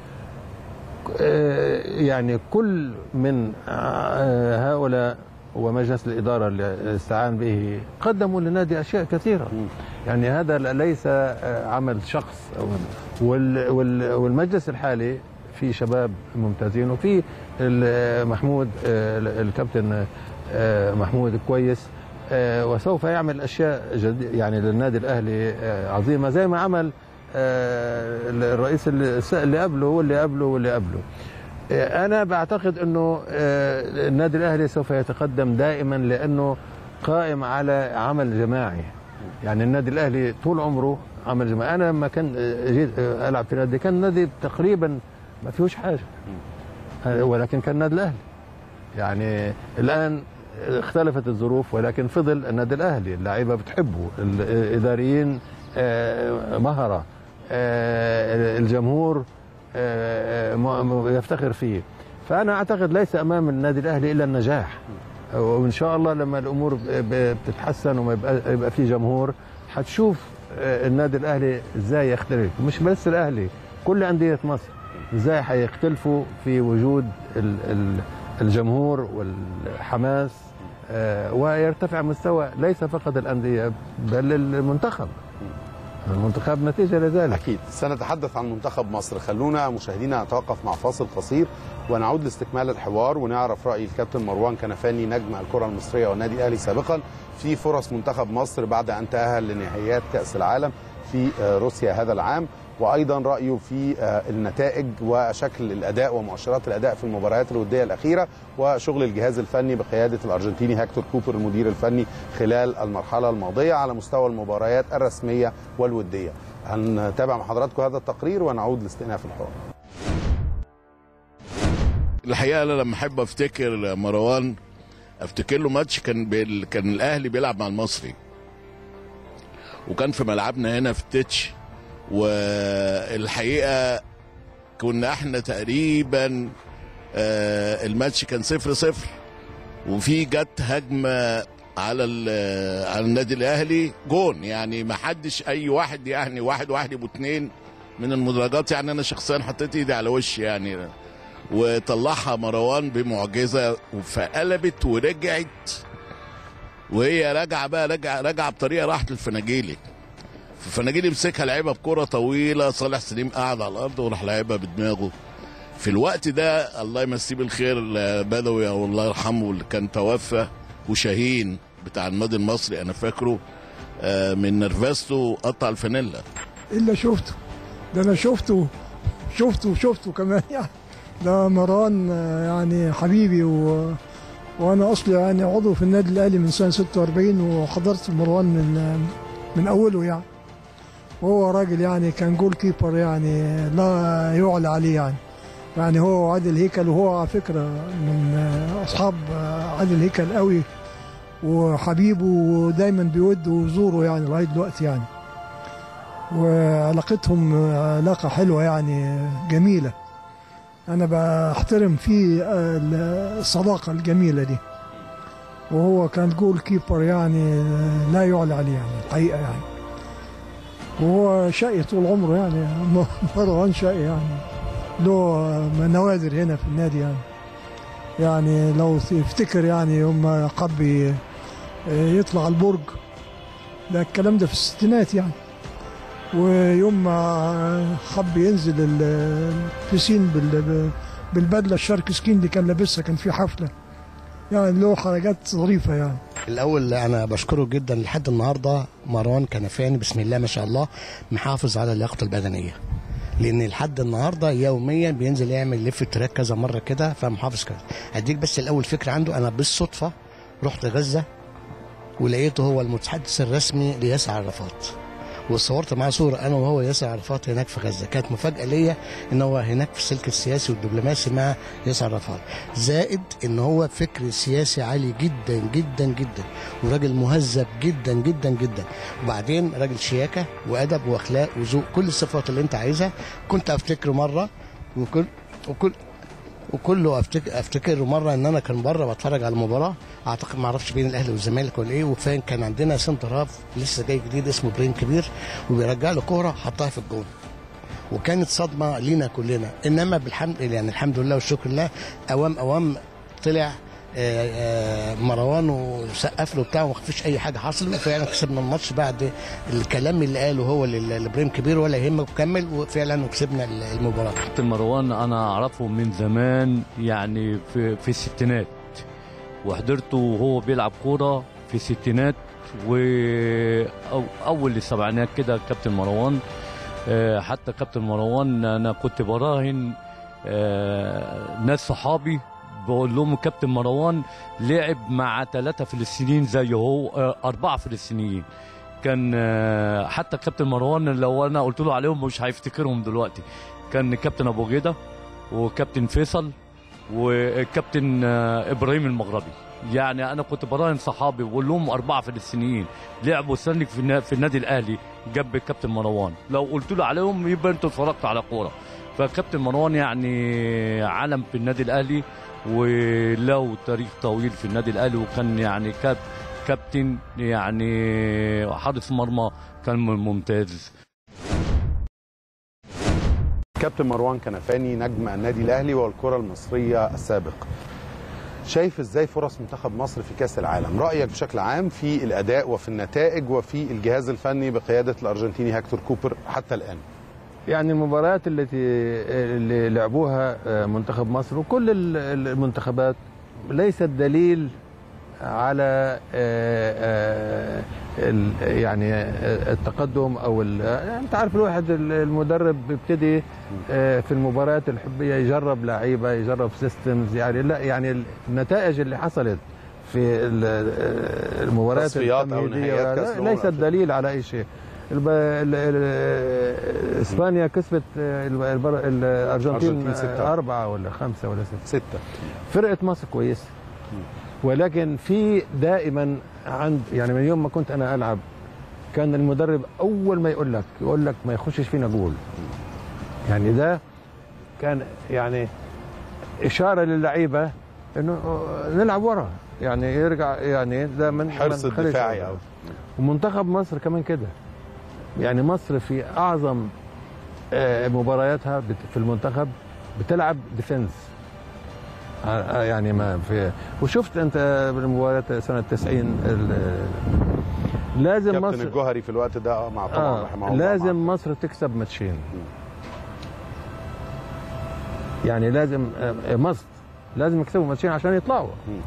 آه، يعني كل من آه، هؤلاء ومجلس الإدارة اللي استعان به قدموا للنادي أشياء كثيرة يعني هذا ليس آه، عمل شخص أو- وال- وال- والمجلس الحالي في شباب ممتازين وفي ال- محمود آه، الكابتن آه، محمود كويس آه، وسوف يعمل اشياء جديد يعني للنادي الاهلي آه، عظيمه زي ما عمل آه، الرئيس اللي اللي قبله واللي قبله واللي قبله آه، انا بعتقد انه آه، النادي الاهلي سوف يتقدم دائما لانه قائم على عمل جماعي يعني النادي الاهلي طول عمره عمل جماعي انا لما كان آه، جيت آه، العب في نادي كان النادي تقريبا ما فيهوش حاجه آه، ولكن كان النادي الاهلي يعني الان اختلفت الظروف ولكن فضل النادي الاهلي اللعيبه بتحبه الاداريين آه، مهره آه، الجمهور آه، م- م- يفتخر فيه فانا اعتقد ليس امام النادي الاهلي الا النجاح وان شاء الله لما الامور ب- ب- بتتحسن وما يبقى, يبقى في جمهور هتشوف آه، النادي الاهلي ازاي يختلف مش بس الاهلي كل انديه مصر ازاي هيختلفوا في وجود ال- ال- الجمهور والحماس آه، ويرتفع مستوى ليس فقط الانديه بل المنتخب المنتخب نتيجه لذلك اكيد سنتحدث عن منتخب مصر خلونا مشاهدينا نتوقف مع فاصل قصير ونعود لاستكمال الحوار ونعرف راي الكابتن مروان كنفاني نجم الكره المصريه والنادي الاهلي سابقا في فرص منتخب مصر بعد ان تاهل لنهائيات كاس العالم في آه، روسيا هذا العام وايضا رايه في آه، النتائج وشكل الاداء ومؤشرات الاداء في المباريات الوديه الاخيره وشغل الجهاز الفني بقياده الارجنتيني هكتور كوبر المدير الفني خلال المرحله الماضيه على مستوى المباريات الرسميه والوديه هنتابع مع حضراتكم هذا التقرير ونعود لاستئناف الحوار الحقيقه انا لما احب افتكر مروان افتكر له ماتش كان بال... كان الاهلي بيلعب مع المصري وكان في ملعبنا هنا في التتش والحقيقه كنا احنا تقريبا آه الماتش كان صفر صفر وفي جت هجمه على ال- على النادي الاهلي جون يعني ما حدش اي واحد يعني واحد واحد يبقوا اتنين من المدرجات يعني انا شخصيا حطيت ايدي على وشي يعني وطلعها مروان بمعجزه فقلبت ورجعت وهي راجعه بقى راجعه راجعه بطريقه راحت للفناجيلي فالفناجيلي مسكها لعبها بكره طويله صالح سليم قاعد على الارض وراح لعبها بدماغه في الوقت ده الله يمسيه بالخير بدوي او الله يرحمه اللي كان توفى وشاهين بتاع النادي المصري انا فاكره آه، من نرفزته قطع الفانيلا الا شفته ده انا شفته شفته وشفته كمان يعني ده مروان آه، يعني حبيبي و... وانا اصلي يعني عضو في النادي الاهلي من سنه 46 وحضرت مروان من آه، من اوله يعني وهو راجل يعني كان جول كيبر يعني لا يعلى عليه يعني يعني هو وعادل هيكل وهو على فكره من آه، اصحاب آه، عادل هيكل قوي وحبيبه ودايما بيود وزوره يعني لغايه دلوقتي يعني وعلاقتهم علاقة حلوة يعني جميلة أنا بحترم فيه الصداقة الجميلة دي وهو كان جول كيبر يعني لا يعلى عليه يعني الحقيقة يعني وهو شقي طول عمره يعني مروان شقي يعني له نوادر هنا في النادي يعني يعني لو تفتكر يعني يوم حب يطلع البرج ده الكلام ده في الستينات يعني ويوم ما حب ينزل ال- البسين بال- بالبدله الشرك سكين اللي كان لابسها كان في حفله يعني له حاجات ظريفه يعني الاول انا بشكره جدا لحد النهارده مروان كنفاني بسم الله ما شاء الله محافظ على لياقته البدنيه لان لحد النهارده يوميا بينزل يعمل لف تراك كذا مره كده فمحافظ كده اديك بس الاول فكره عنده انا بالصدفه رحت غزه ولقيته هو المتحدث الرسمي لياسر عرفات وصورت معاه صوره انا وهو ياسر عرفات هناك في غزه كانت مفاجاه ليا ان هو هناك في السلك السياسي والدبلوماسي مع ياسر عرفات زائد ان هو فكر سياسي عالي جدا جدا جدا وراجل مهذب جدا جدا جدا وبعدين راجل شياكه وادب واخلاق وذوق كل الصفات اللي انت عايزها كنت افتكره مره وكل وكل وكله افتكر افتكر مره ان انا كان بره بتفرج على المباراه اعتقد ما اعرفش بين الاهلي والزمالك ولا ايه وفان كان عندنا سنتر هاف لسه جاي جديد اسمه برين كبير وبيرجع له كوره حطها في الجون وكانت صدمه لينا كلنا انما بالحمد يعني الحمد لله والشكر لله اوام اوام طلع آه، آه، مروان وسقف له بتاع وما فيش اي حاجه حصلت وفعلا كسبنا الماتش بعد الكلام اللي قاله هو لل- لابراهيم كبير ولا يهمك وكمل وفعلا وكسبنا المباراه كابتن مروان انا اعرفه من زمان يعني في في الستينات وحضرته وهو بيلعب كوره في الستينات واول السبعينات كده كابتن مروان آه، حتى كابتن مروان انا كنت براهن آه، ناس صحابي بقول لهم كابتن مروان لعب مع ثلاثة فلسطينيين زيه هو آه، أربعة فلسطينيين كان آه، حتى كابتن مروان لو أنا قلت له عليهم مش هيفتكرهم دلوقتي كان كابتن أبو جيدة وكابتن فيصل وكابتن آه، إبراهيم المغربي يعني أنا كنت براهن صحابي بقول لهم أربعة فلسطينيين لعبوا سنك في النا- في النادي الأهلي جنب كابتن مروان لو قلت له عليهم يبقى أنتوا اتفرجتوا على كورة فكابتن مروان يعني علم في النادي الأهلي وله تاريخ طويل في النادي الاهلي وكان يعني كاب كابتن يعني حارس مرمى كان ممتاز كابتن مروان كنفاني نجم النادي الاهلي والكره المصريه السابق شايف ازاي فرص منتخب مصر في كاس العالم رايك بشكل عام في الاداء وفي النتائج وفي الجهاز الفني بقياده الارجنتيني هكتور كوبر حتى الان يعني المباريات التي اللي لعبوها منتخب مصر وكل ال- المنتخبات ليست دليل على آه، آه، ال- يعني آه، التقدم او ال- يعني انت عارف الواحد ال- المدرب بيبتدي آه، في المباريات الحبيه يجرب لعيبه يجرب سيستمز يعني لا يعني النتائج اللي حصلت في ال- آه، المباريات تصفيات أو التمهيدية نهائيات لا- كأس الأمم ليست الأفريقية. دليل على اي شيء الب... ال... ال... اسبانيا كسبت الب... البر... الارجنتين الأرجنتين ستة. اربعه ولا خمسه ولا سته سته فرقه مصر كويسه ولكن في دائما عند يعني من يوم ما كنت انا العب كان المدرب اول ما يقول لك يقول لك ما يخشش فينا جول يعني ده كان يعني اشاره للعيبه انه نلعب ورا يعني يرجع يعني ده من حرص من خلال الدفاعي الشغل. أوي. ومنتخب مصر كمان كده يعني مصر في اعظم آه، مبارياتها بت- في المنتخب بتلعب ديفنس آه، آه، يعني ما في وشفت انت بالمباريات سنه 90 ال- لازم كابتن مصر الجوهري في الوقت ده مع طبعا آه رحمه الله لازم مع- مصر تكسب ماتشين يعني لازم آه، مصر لازم يكسبوا ماتشين عشان يطلعوا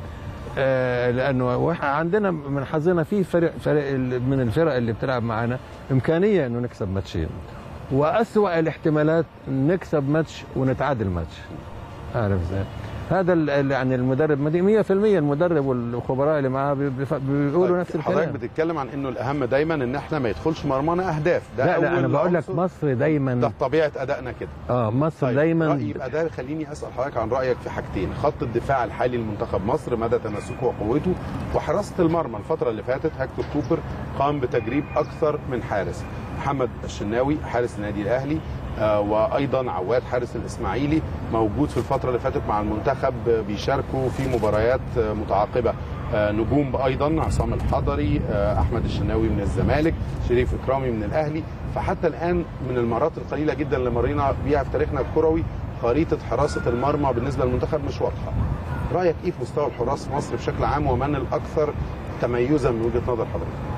آه لانه واحنا عندنا من حظنا في فرق فرق ال- من الفرق اللي بتلعب معانا امكانيه انه نكسب ماتشين واسوا الاحتمالات نكسب ماتش ونتعادل ماتش عارف ازاي هذا ال- ال- يعني المدرب ما دي 100% المدرب والخبراء اللي معاه بي- بيف- بيقولوا طيب، نفس حضرتك الكلام بتتكلم عن انه الاهم دايما ان احنا ما يدخلش مرمانا اهداف ده لا لا أول انا بقول لك عنصر. مصر دايما ده طبيعه ادائنا كده اه مصر طيب دايما رأيي يبقى ده خليني اسال حضرتك عن رايك في حاجتين خط الدفاع الحالي لمنتخب مصر مدى تمسكه وقوته وحراسه المرمى الفتره اللي فاتت هكتور كوبر قام بتجريب اكثر من حارس محمد الشناوي حارس النادي الاهلي آه وايضا عواد حارس الاسماعيلي موجود في الفتره اللي فاتت مع المنتخب آه، بيشاركوا في مباريات آه، متعاقبه آه، نجوم ايضا عصام الحضري آه، احمد الشناوي من الزمالك شريف اكرامي من الاهلي فحتى الان من المرات القليله جدا اللي مرينا بيها في تاريخنا الكروي خريطه حراسه المرمى بالنسبه للمنتخب مش واضحه رايك ايه في مستوى الحراس في مصر بشكل عام ومن الاكثر تميزا من وجهه نظر حضرتك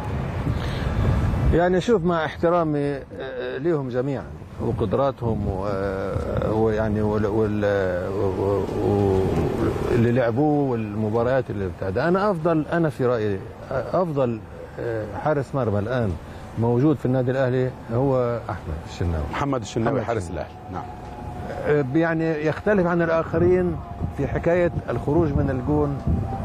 يعني شوف مع احترامي آه، ليهم جميعا وقدراتهم و- آه، ويعني وال- وال- و- و- اللي لعبوه والمباريات اللي بتاع ده انا افضل انا في رايي آه، افضل آه، حارس مرمى الان موجود في النادي الاهلي هو احمد الشناوي محمد الشناوي محمد حارس الشناوي. الاهلي نعم آه، يعني يختلف عن الاخرين في حكايه الخروج من الجون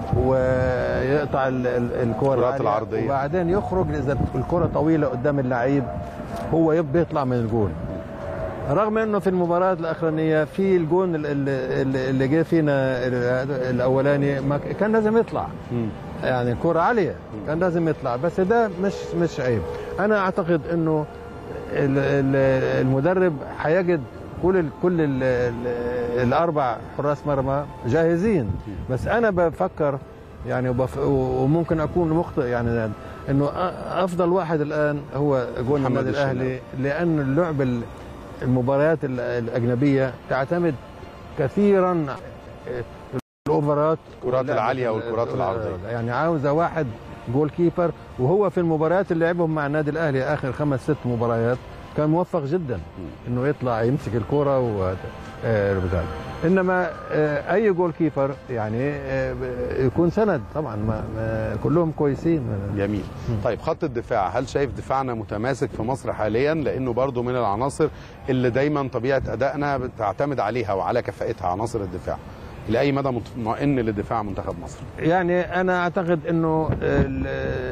ويقطع ال- ال- الكره الكرات العالية العرضية. وبعدين يخرج اذا الكره طويله قدام اللعيب هو يب- بيطلع من الجون رغم انه في المباراه الاخرانيه في الجون ال- ال- ال- اللي جه فينا ال- الاولاني ما ك- كان لازم يطلع يعني كرة عالية كان لازم يطلع بس ده مش مش عيب أنا أعتقد إنه ال- ال- المدرب هيجد كل ال كل ال ال الأربع حراس مرمى جاهزين بس أنا بفكر يعني وبف وممكن أكون مخطئ يعني إنه أ- أفضل واحد الآن هو جول محمد النادي الأهلي الشناوي. لأن اللعب ال- المباريات ال- الأجنبية تعتمد كثيرا الأوفرات الكرات واللعب العالية ال- والكرات ال- العرضية. يعني عاوزه واحد جول كيبر وهو في المباريات اللي لعبهم مع النادي الاهلي اخر خمس ست مباريات كان موفق جدا انه يطلع يمسك الكره و آه، بتاع. انما آه، اي جول كيبر يعني آه، يكون سند طبعا ما ما كلهم كويسين جميل طيب خط الدفاع هل شايف دفاعنا متماسك في مصر حاليا لانه برضو من العناصر اللي دايما طبيعه ادائنا بتعتمد عليها وعلى كفاءتها عناصر الدفاع لاي مدى مطمئن لدفاع منتخب مصر يعني انا اعتقد انه ال-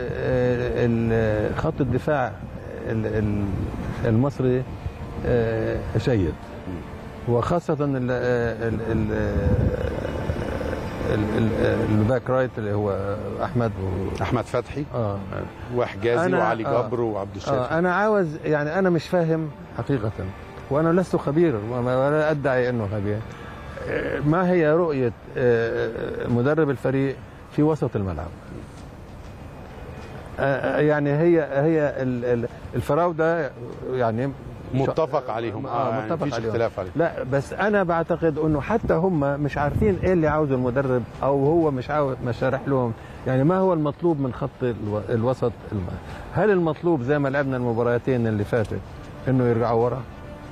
ال- خط الدفاع ال- ال- المصري آه، جيد وخاصة ال ال ال ال- ال- الباك رايت اللي هو احمد و احمد فتحي اه وحجازي أنا- وعلي آه. جبر وعبد الشافي آه انا عاوز يعني انا مش فاهم حقيقة وانا لست خبير وما- ولا ادعي انه خبير آه، ما هي رؤيه آه، مدرب الفريق في وسط الملعب آه، يعني هي هي ال- ال- الفراوده يعني متفق عليهم آه، يعني متفق مفيش عليهم. اختلاف عليهم لا بس انا بعتقد انه حتى هم مش عارفين ايه اللي عاوزه المدرب او هو مش عاوز مش شارح لهم يعني ما هو المطلوب من خط الو- الوسط الم- هل المطلوب زي ما لعبنا المباراتين اللي فاتت انه يرجعوا ورا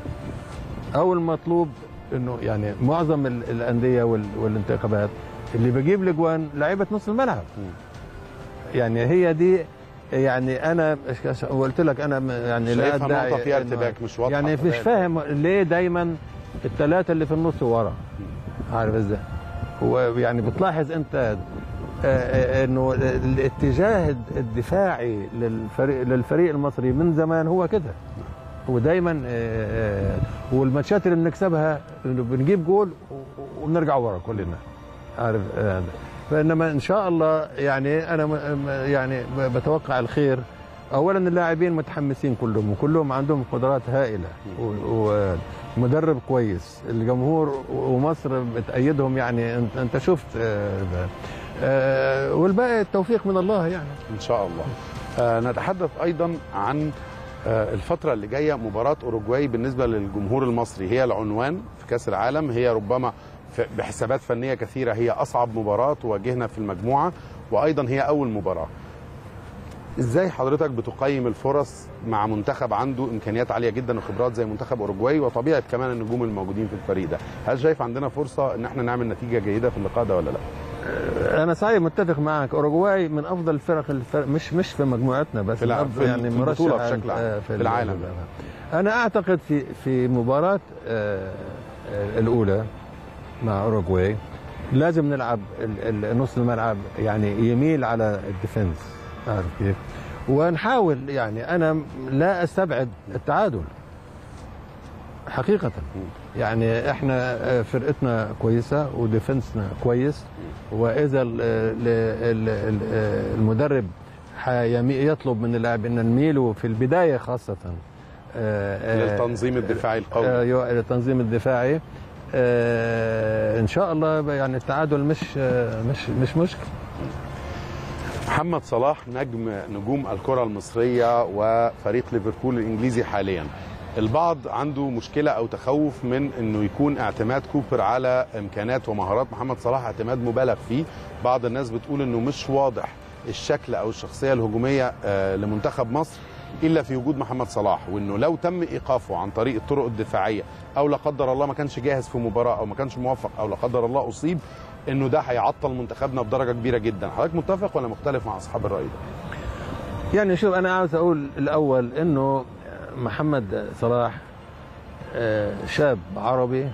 او المطلوب انه يعني معظم ال- الانديه وال- والانتخابات اللي بجيب الاجوان لعيبه نص الملعب يعني هي دي يعني انا قلت لك انا م- يعني لا شايفها ادعي نقطة فيها إنه- ارتباك مش واضحة يعني مش كذلك. فاهم ليه دايما الثلاثه اللي في النص ورا عارف ازاي هو يعني بتلاحظ انت آه، آه، انه الاتجاه الدفاعي للفريق للفريق المصري من زمان هو كده ودايما آه، آه، والماتشات اللي بنكسبها إنه بنجيب جول و- وبنرجع ورا كلنا عارف آه، فانما ان شاء الله يعني انا م- م- يعني ب- بتوقع الخير اولا اللاعبين متحمسين كلهم وكلهم عندهم قدرات هائله و- ومدرب كويس الجمهور ومصر بتأيدهم يعني انت انت شفت آه، آه، والباقي التوفيق من الله يعني ان شاء الله آه نتحدث ايضا عن آه الفتره اللي جايه مباراه اوروجواي بالنسبه للجمهور المصري هي العنوان في كاس العالم هي ربما ف- بحسابات فنيه كثيره هي اصعب مباراه تواجهنا في المجموعه وايضا هي اول مباراه ازاي حضرتك بتقيم الفرص مع منتخب عنده امكانيات عاليه جدا وخبرات زي منتخب اوروجواي وطبيعه كمان النجوم الموجودين في الفريق ده هل شايف عندنا فرصه ان احنا نعمل نتيجه جيده في اللقاء ده ولا لا انا صحيح متفق معك اوروجواي من افضل الفرق الفرق مش مش في مجموعتنا بس في الع- من أفضل- في يعني البطولة مرشح بشكل عام، آه، في العالم. انا اعتقد في في مباراه آه، آه، الاولى مع اوروجواي لازم نلعب ال- ال- نص الملعب يعني يميل على الديفنس عارف كيف ونحاول يعني انا لا استبعد التعادل حقيقة يعني احنا آه، فرقتنا كويسة وديفنسنا كويس واذا ال- ال- ال- ال- آه، المدرب حيمي- يطلب من اللاعب ان نميله في البداية خاصة آه، آه، للتنظيم الدفاعي القوي آه، يو- التنظيم الدفاعي آه، ان شاء الله يعني التعادل مش آه، مش مش مشكله محمد صلاح نجم نجوم الكرة المصرية وفريق ليفربول الإنجليزي حاليا البعض عنده مشكلة أو تخوف من أنه يكون اعتماد كوبر على إمكانات ومهارات محمد صلاح اعتماد مبالغ فيه بعض الناس بتقول أنه مش واضح الشكل أو الشخصية الهجومية آه، لمنتخب مصر إلا في وجود محمد صلاح وأنه لو تم إيقافه عن طريق الطرق الدفاعية أو لا قدر الله ما كانش جاهز في مباراة أو ما كانش موفق أو لا قدر الله أصيب انه ده هيعطل منتخبنا بدرجه كبيره جدا حضرتك متفق ولا مختلف مع اصحاب الراي ده يعني شوف انا عاوز اقول الاول انه محمد صلاح آه، شاب عربي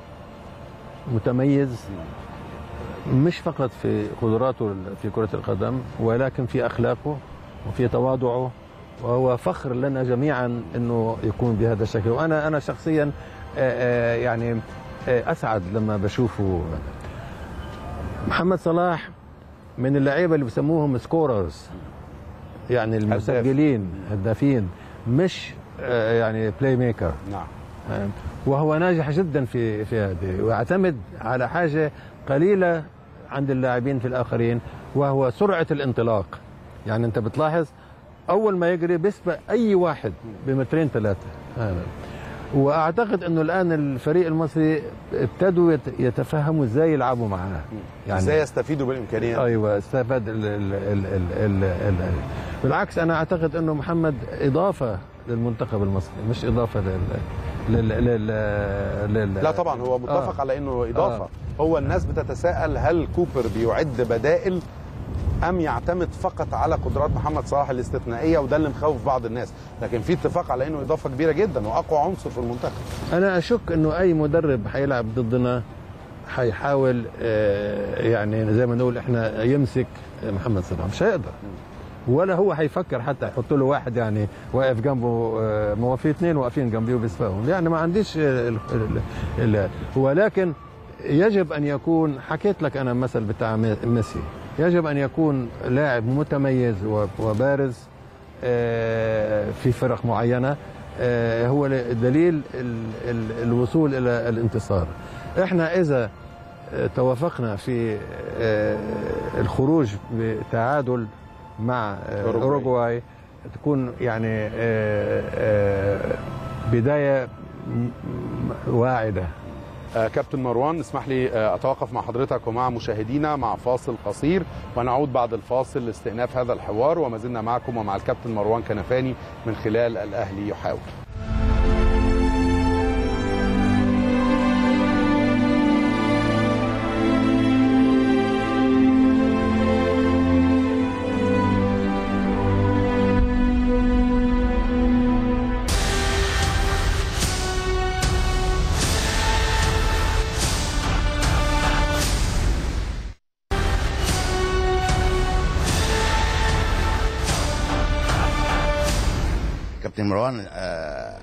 متميز مش فقط في قدراته في كرة القدم ولكن في أخلاقه وفي تواضعه وهو فخر لنا جميعا أنه يكون بهذا الشكل وأنا أنا شخصيا آه، آه، يعني آه، أسعد لما بشوفه محمد صلاح من اللعيبة اللي بسموهم سكوررز يعني المسجلين هدافين مش آه، يعني بلاي ميكر نعم آه، وهو ناجح جدا في في هذه ويعتمد على حاجه قليله عند اللاعبين في الاخرين وهو سرعه الانطلاق يعني انت بتلاحظ اول ما يجري بيسبق اي واحد بمترين ثلاثه آه. واعتقد انه الان الفريق المصري ابتدوا يت- يتفهموا ازاي يلعبوا معاه يعني ازاي يستفيدوا بالامكانيات ايوه استفاد ال ال ال ال ال ال بالعكس انا اعتقد انه محمد اضافه للمنتخب المصري مش اضافه لل لل لل, لل... لا طبعا هو متفق آه. على انه اضافه آه. هو الناس بتتساءل هل كوبر بيعد بدائل ام يعتمد فقط على قدرات محمد صلاح الاستثنائيه وده اللي مخوف بعض الناس لكن في اتفاق على انه اضافه كبيره جدا واقوى عنصر في المنتخب انا اشك انه اي مدرب حيلعب ضدنا حيحاول آه، يعني زي ما نقول احنا يمسك محمد صلاح مش هيقدر ولا هو حيفكر حتى يحط له واحد يعني واقف جنبه آه، ما هو في اثنين واقفين جنبيه وبيسبقهم يعني ما عنديش آه، ال- ال- ال- ولكن يجب ان يكون حكيت لك انا مثل بتاع مي- ميسي يجب ان يكون لاعب متميز و- وبارز آه، في فرق معينه آه، هو دليل ال- ال- الوصول الى الانتصار احنا اذا آه، توافقنا في آه، الخروج بتعادل مع آه، أوروجواي. اوروجواي تكون يعني آه، آه، بدايه م- م- واعده آه، كابتن مروان اسمح لي آه، اتوقف مع حضرتك ومع مشاهدينا مع فاصل قصير ونعود بعد الفاصل لاستئناف هذا الحوار وما زلنا معكم ومع الكابتن مروان كنفاني من خلال الاهلي يحاول كابتن مروان آه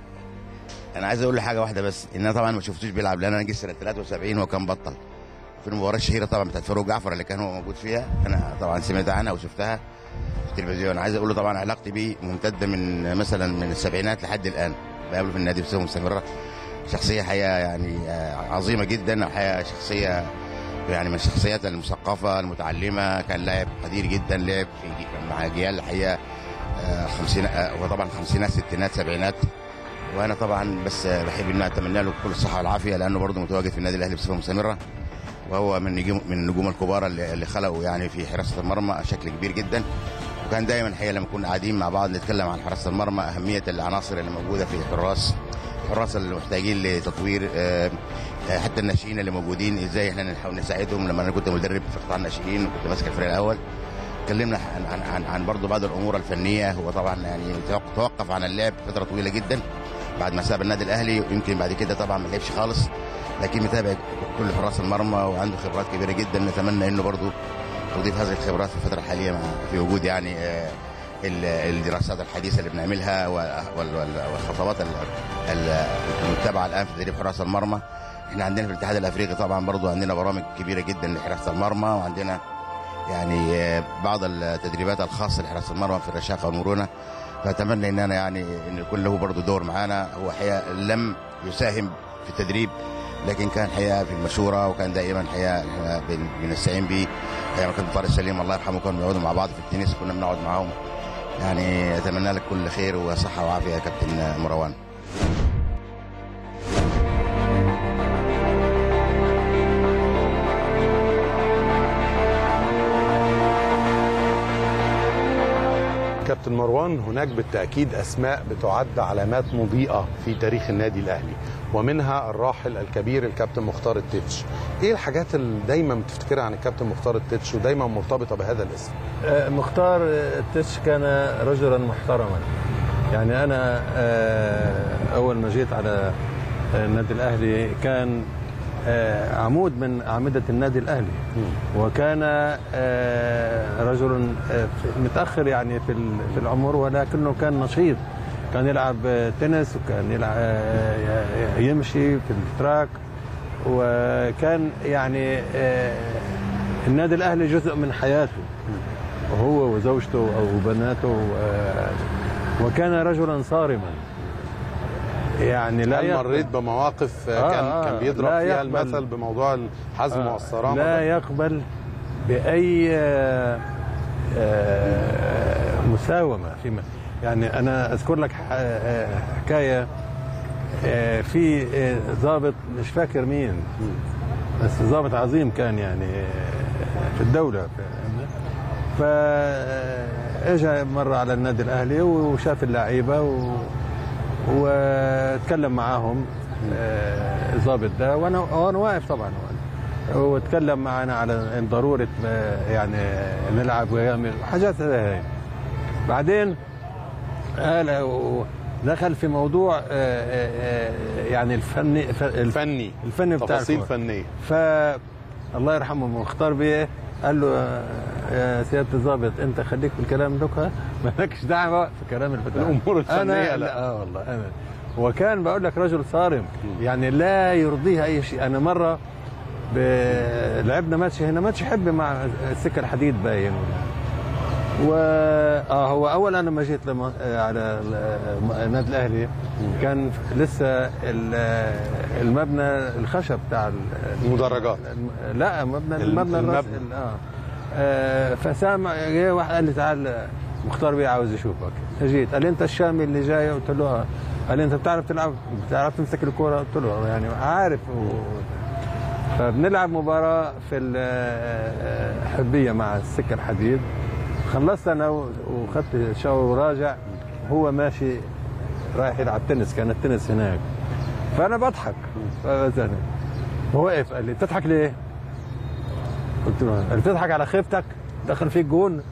انا عايز اقول له حاجه واحده بس ان انا طبعا ما شفتوش بيلعب لان انا جيت سنه 73 وكان بطل في المباراه الشهيره طبعا بتاعت فاروق جعفر اللي كان هو موجود فيها انا طبعا سمعت عنها وشفتها في التلفزيون عايز اقول له طبعا علاقتي بيه ممتده من مثلا من السبعينات لحد الان بقابله في النادي بصفه مستمره شخصيه حقيقه يعني آه، عظيمه جدا حقيقه شخصيه يعني من الشخصيات المثقفه المتعلمه كان لاعب قدير جدا لعب في مع جيال الحقيقه آه، خمسين آه، وطبعا خمسينات ستينات سبعينات وانا طبعا بس آه، بحب ان أنا اتمنى له كل الصحه والعافيه لانه برضه متواجد في النادي الاهلي بصفه مستمره وهو من نجوم من النجوم الكبار اللي اللي خلقوا يعني في حراسه المرمى بشكل كبير جدا وكان دايما الحقيقه لما كنا قاعدين مع بعض نتكلم عن حراسه المرمى اهميه العناصر اللي موجوده في الحراس الحراس اللي محتاجين لتطوير آه، آه، حتى الناشئين اللي موجودين ازاي احنا نحاول نساعدهم لما انا كنت مدرب في قطاع الناشئين وكنت ماسك الفريق الاول اتكلمنا عن عن عن, عن برضه بعض الامور الفنيه هو طبعا يعني توق- توقف عن اللعب فتره طويله جدا بعد ما ساب النادي الاهلي ويمكن بعد كده طبعا ما لعبش خالص لكن متابع كل حراس المرمى وعنده خبرات كبيره جدا نتمنى انه برضه تضيف هذه الخبرات في الفتره الحاليه مع في وجود يعني آه، ال- الدراسات الحديثه اللي بنعملها وال- وال- وال- والخطوات ال- ال- المتبعه الان في تدريب حراس المرمى احنا عندنا في الاتحاد الافريقي طبعا برضه عندنا برامج كبيره جدا لحراسه المرمى وعندنا يعني آه، بعض التدريبات الخاصه لحراسه المرمى في الرشاقه والمرونه فاتمنى ان انا يعني ان يكون له برضه دور معانا هو حقيقه لم يساهم في التدريب لكن كان حقيقه في المشوره وكان دائما حقيقه احنا بن- بنستعين به ايام كان طارق سليم الله يرحمه كانوا بيقعدوا مع بعض في التنس كنا بنقعد معاهم يعني اتمنى لك كل خير وصحه وعافيه يا كابتن مروان كابتن مروان هناك بالتأكيد أسماء بتعد علامات مضيئة في تاريخ النادي الأهلي ومنها الراحل الكبير الكابتن مختار التتش إيه الحاجات اللي دايما بتفتكرها عن الكابتن مختار التتش ودايما مرتبطة بهذا الاسم آه، مختار التتش كان رجلا محترما يعني انا آه، اول ما جيت على النادي الاهلي كان آه، عمود من اعمده النادي الاهلي وكان آه، رجل آه، متاخر يعني في ال- في العمر ولكنه كان نشيط كان يلعب آه، تنس وكان يلعب آه، يمشي في التراك وكان يعني آه، النادي الاهلي جزء من حياته وهو وزوجته او بناته آه، وكان رجلا صارما يعني لا هل يقبل- مريت بمواقف آه، آه، كان آه، كان بيضرب لا فيها يقبل. المثل بموضوع الحزم آه، والصرامة لا ده؟ يقبل باي آه، آه، مساومه فيما يعني انا اذكر لك ح- آه، حكايه آه، في آه، ضابط مش فاكر مين بس ضابط عظيم كان يعني آه، في الدوله فاجى مره على النادي الاهلي وشاف اللعيبه و... واتكلم معاهم آه، الضابط ده وانا وانا واقف طبعا واتكلم معنا على ضروره آه، يعني نلعب ويعمل حاجات زي هاي بعدين قال دخل في موضوع آه، آه، آه، يعني الفني ف- الف- فني الفني بتاع تفاصيل الكورة. فنية ف الله يرحمه مختار بيه قال له آه، يا سياده الضابط انت خليك في الكلام دوكا مالكش دعوه في كلام البتاع الأمور الفنية انا لا. اه والله انا وكان بقول لك رجل صارم يعني لا يرضيه اي شيء انا مره ب... لعبنا ماتش هنا ماتش حب مع السكه الحديد باين و اه هو اول انا ما جيت لما آه، على ال- النادي الاهلي كان لسه ال- آه، المبنى الخشب بتاع ال- المدرجات. الم- لا مبنى الم- المبنى الرأس المبنى. ال- اه آه، فسامع جه واحد قال لي تعال مختار بيه عاوز يشوفك جيت قال لي انت الشامي اللي جاي قلت له آه. قال لي انت بتعرف تلعب بتعرف تمسك الكوره قلت له يعني عارف و... فبنلعب مباراه في الحبيه مع السكه الحديد خلصت انا و- وخدت شاور وراجع هو ماشي رايح يلعب تنس كان التنس هناك فانا بضحك فبزني هو واقف قال لي بتضحك ليه؟ قلت له قال بتضحك على خيبتك دخل فيك جون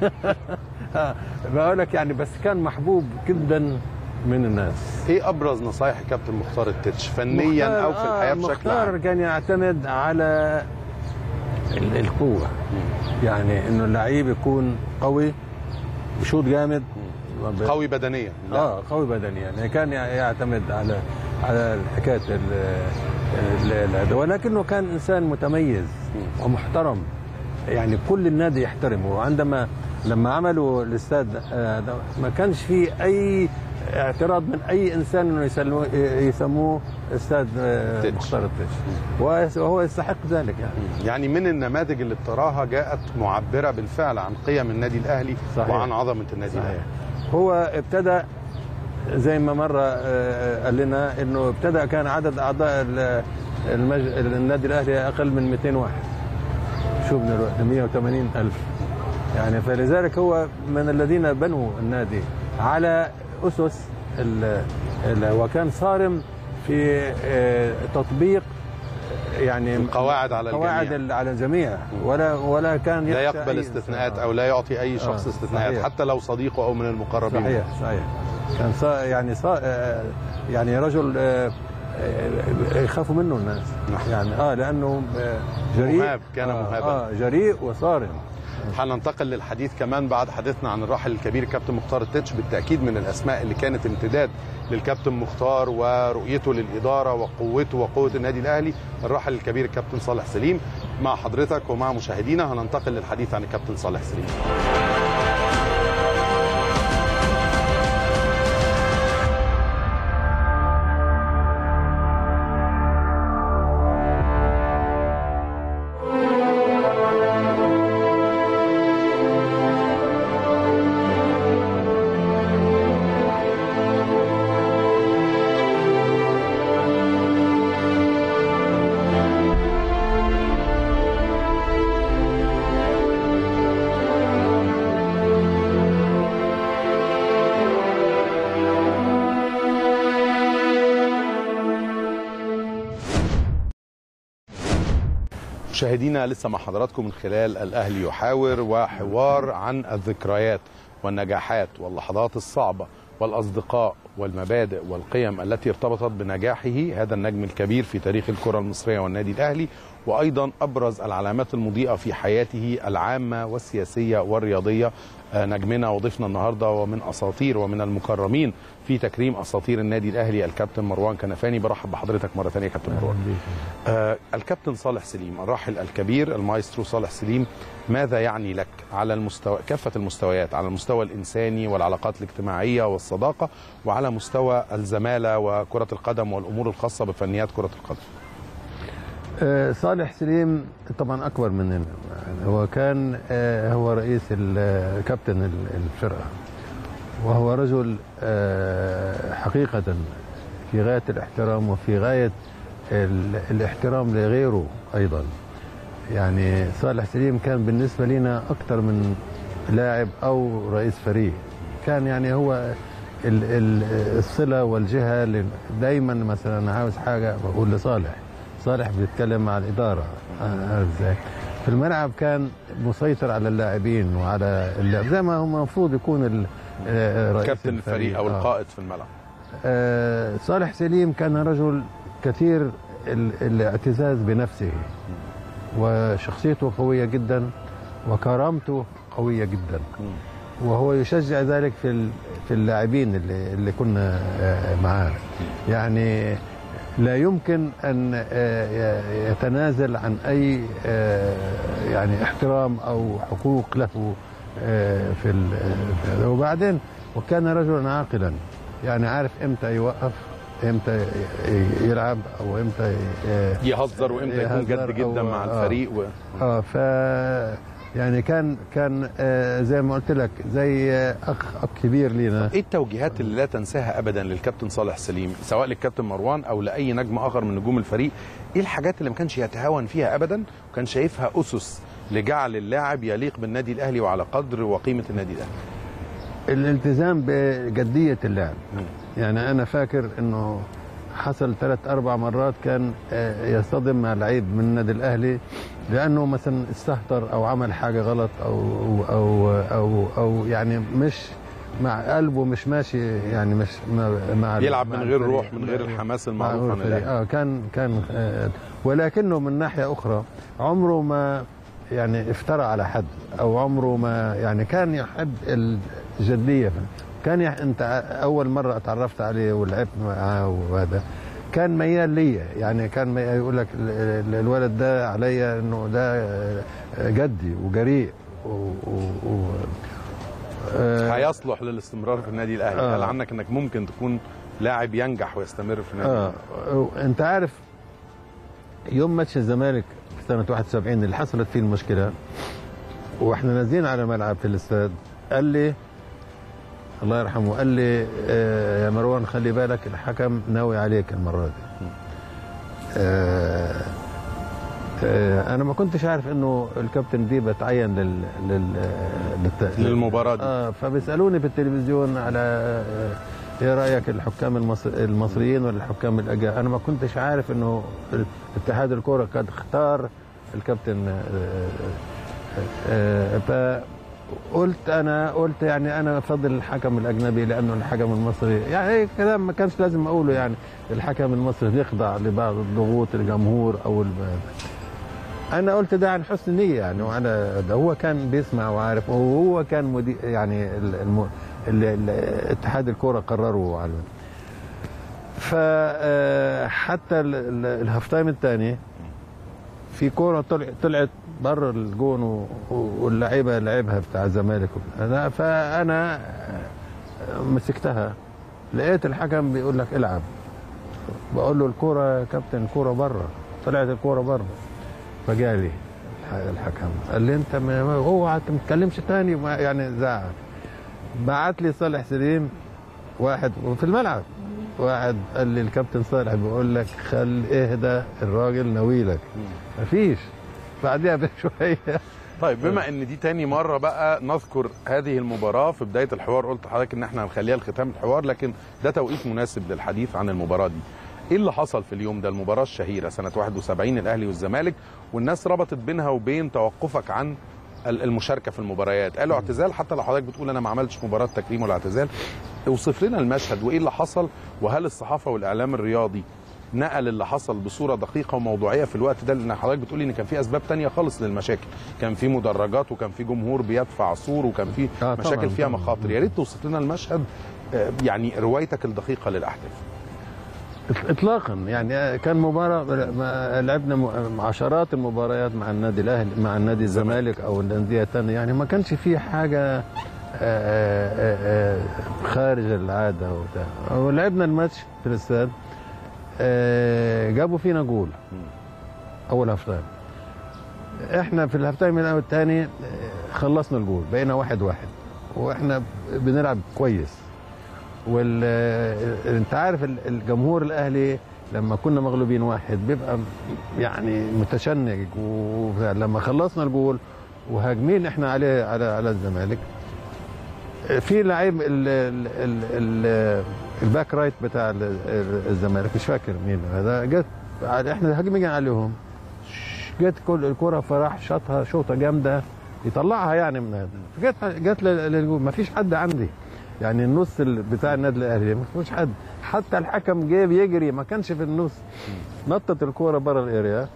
بقول لك يعني بس كان محبوب جدا من الناس ايه ابرز نصايح كابتن مختار التتش فنيا مختار- او في الحياه آه، بشكل مختار عام كان يعتمد على ال- القوة يعني انه اللعيب يكون قوي يشوط جامد قوي بدنيا لا. اه قوي بدنيا يعني كان يع- يعتمد على على حكايه ال- ال- هذا ولكنه كان انسان متميز ومحترم يعني كل النادي يحترمه وعندما لما عملوا الاستاد آه، ده ما كانش فيه اي اعتراض من اي انسان انه يسلموه- يسموه استاد آه، تتش. مختار التتش وهو- وهو يستحق ذلك يعني يعني من النماذج اللي بتراها جاءت معبره بالفعل عن قيم النادي الاهلي صحيح. وعن عظمه النادي صحيح الاهلي هو ابتدى زي ما مره آه، قال لنا انه ابتدى كان عدد اعضاء ال- المج... النادي الاهلي اقل من 200 واحد شو دلوقتي 180 الف يعني فلذلك هو من الذين بنوا النادي على اسس ال... ال... وكان صارم في آه، تطبيق يعني القواعد على قواعد الجميع. ال- على الجميع ولا ولا كان لا يخشى يقبل أي استثناءات إنسان. او لا يعطي اي شخص آه، استثناءات صحيح. حتى لو صديقه او من المقربين صحيح صحيح كان صا يعني صا آه، يعني رجل آه، آه، يخافوا منه الناس نعم. يعني اه لانه آه، جريء مهاب، كان آه مهابا. اه جريء وصارم هننتقل للحديث كمان بعد حديثنا عن الراحل الكبير كابتن مختار التتش بالتاكيد من الاسماء اللي كانت امتداد للكابتن مختار ورؤيته للاداره وقوته وقوه النادي الاهلي الراحل الكبير الكابتن صالح سليم مع حضرتك ومع مشاهدينا هننتقل للحديث عن الكابتن صالح سليم مشاهدينا لسه مع حضراتكم من خلال الاهلي يحاور وحوار عن الذكريات والنجاحات واللحظات الصعبه والاصدقاء والمبادئ والقيم التي ارتبطت بنجاحه هذا النجم الكبير في تاريخ الكره المصريه والنادي الاهلي وايضا ابرز العلامات المضيئه في حياته العامه والسياسيه والرياضيه آه، نجمنا وضيفنا النهارده ومن اساطير ومن المكرمين في تكريم اساطير النادي الاهلي الكابتن مروان كنفاني برحب بحضرتك مره ثانيه يا كابتن مروان آه، الكابتن صالح سليم الراحل الكبير المايسترو صالح سليم ماذا يعني لك على المستوى كافة المستويات على المستوى الإنساني والعلاقات الاجتماعية والصداقة وعلى مستوى الزمالة وكرة القدم والأمور الخاصة بفنيات كرة القدم آه، صالح سليم طبعا اكبر مننا يعني هو كان آه، هو رئيس ال- كابتن ال- الفرقه وهو رجل آه، حقيقه في غايه الاحترام وفي غايه ال- الاحترام لغيره ايضا يعني صالح سليم كان بالنسبه لنا اكثر من لاعب او رئيس فريق كان يعني هو ال- ال- الصله والجهه اللي دايما مثلا عاوز حاجه بقول لصالح صالح بيتكلم مع الاداره آه، عارف ازاي في الملعب كان مسيطر على اللاعبين وعلى اللعب زي ما هو المفروض يكون ال- آه، رئيس كابتن الفريق أو آه. القائد في الملعب آه، صالح سليم كان رجل كثير ال- الاعتزاز بنفسه وشخصيته قوية جدا وكرامته قوية جدا وهو يشجع ذلك في ال- في اللاعبين اللي اللي كنا آه، معاه يعني لا يمكن ان آه، ي- يتنازل عن اي آه، يعني احترام او حقوق له آه، في ال- في هذا. وبعدين وكان رجلا عاقلا يعني عارف امتى يوقف امتى ي- يلعب او امتى ي- يهزر وامتى يكون جد يهزر جدا أو- مع آه. الفريق و... اه ف يعني كان كان آه، زي ما قلت لك زي آه، اخ اخ كبير لينا ايه التوجيهات اللي لا تنساها ابدا للكابتن صالح سليم سواء للكابتن مروان او لاي نجم اخر من نجوم الفريق ايه الحاجات اللي ما كانش يتهاون فيها ابدا وكان شايفها اسس لجعل اللاعب يليق بالنادي الاهلي وعلى قدر وقيمه النادي الاهلي الالتزام بجديه اللعب يعني انا فاكر انه حصل ثلاث اربع مرات كان آه، يصطدم مع لعيب من النادي الاهلي لانه مثلا استهتر او عمل حاجه غلط او او او او يعني مش مع قلبه مش ماشي يعني مش مع مع بيلعب مع من غير الفريق. روح من غير الحماس مع المعروف عن الفريق. الاهلي اه كان كان آه ولكنه من ناحيه اخرى عمره ما يعني افترى على حد او عمره ما يعني كان يحب الجديه كان يح... انت اول مره اتعرفت عليه ولعبت معاه وهذا كان ميال ليا يعني كان ميال يقول لك ال- ال- الولد ده عليا انه ده آه، جدي وجريء و... و... و... آه، هيصلح للاستمرار في النادي الاهلي آه. قال عنك انك ممكن تكون لاعب ينجح ويستمر في النادي اه الأهلي. انت عارف يوم ماتش الزمالك في سنه 71 اللي حصلت فيه المشكله واحنا نازلين على الملعب في الاستاد قال لي الله يرحمه قال لي آه يا مروان خلي بالك الحكم ناوي عليك المره دي آه آه انا ما كنتش عارف انه الكابتن دي بتعين لل, لل... للت... للمباراه دي اه فبيسالوني في التلفزيون على آه، ايه رايك الحكام المصر المصريين ولا الحكام الاجانب انا ما كنتش عارف انه اتحاد الكره قد اختار الكابتن آه، آه، آه، فقلت انا قلت يعني انا افضل الحكم الاجنبي لانه الحكم المصري يعني ايه كلام ما كانش لازم اقوله يعني الحكم المصري يخضع لبعض ضغوط الجمهور او الب- انا قلت ده عن حسن نيه يعني وانا ده هو كان بيسمع وعارف وهو كان مدير يعني ال- الم... ال- ال- اتحاد الكوره قرروا على فحتى الهاف تايم الثاني في كوره طلع طلعت بره الجون و- و- واللعيبه لعبها بتاع الزمالك أنا- فانا مسكتها لقيت الحكم بيقول لك العب بقول له الكوره يا كابتن الكوره بره طلعت الكوره بره فجالي الح- الحكم قال لي انت ما ما- اوعى ما تتكلمش تاني وما- يعني زعق بعت لي صالح سليم واحد وفي الملعب واحد قال لي الكابتن صالح بيقول لك خل اهدى الراجل ناويلك مفيش بعدها بشويه طيب بما ان دي تاني مره بقى نذكر هذه المباراه في بدايه الحوار قلت لحضرتك ان احنا هنخليها لختام الحوار لكن ده توقيت مناسب للحديث عن المباراه دي ايه اللي حصل في اليوم ده المباراه الشهيره سنه 71 الاهلي والزمالك والناس ربطت بينها وبين توقفك عن ال- المشاركه في المباريات قالوا اعتزال حتى لو حضرتك بتقول انا ما عملتش مباراه تكريم ولا اعتزال اوصف لنا المشهد وايه اللي حصل وهل الصحافه والاعلام الرياضي نقل اللي حصل بصوره دقيقه وموضوعيه في الوقت ده لان حضرتك بتقولي ان كان في اسباب تانية خالص للمشاكل كان في مدرجات وكان في جمهور بيدفع سور وكان في آه، مشاكل طبعاً، فيها طبعاً. مخاطر يا ريت توصف لنا المشهد آه، يعني روايتك الدقيقه للاحداث اطلاقا يعني كان مباراه ما- لعبنا م- عشرات المباريات مع النادي الاهلي مع النادي الزمالك او الانديه الثانيه يعني ما كانش في حاجه آه، آه، آه، خارج العاده وبتاع ولعبنا الماتش في الاستاد آه، جابوا فينا جول اول هاف تايم احنا في الهاف تايم الاول الثاني خلصنا الجول بقينا واحد واحد واحنا بنلعب كويس وال انت عارف ال- الجمهور الاهلي لما كنا مغلوبين واحد بيبقى يعني متشنج ولما خلصنا الجول وهاجمين احنا عليه على على الزمالك في لعيب ال- ال- ال- ال- الباك رايت بتاع ال- ال- الزمالك مش فاكر مين هذا جت على- احنا هاجمين عليهم جت كل الكره فراح شاطها شوطه جامده يطلعها يعني من هذا جت جت لل- للجول ما فيش حد عندي يعني النص ال- بتاع النادي الاهلي ما فيش حد حتى الحكم جه بيجري ما كانش في النص نطت الكوره بره الاريا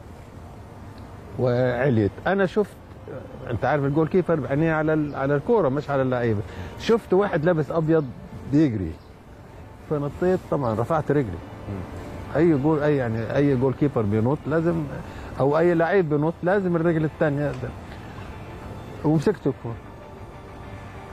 وعليت انا شفت انت عارف الجول كيبر بعينيه على ال- على الكوره مش على اللعيبه شفت واحد لابس ابيض بيجري فنطيت طبعا رفعت رجلي اي جول اي يعني اي جول كيبر بينط لازم او اي لعيب بينط لازم الرجل الثانيه ده ومسكت الكوره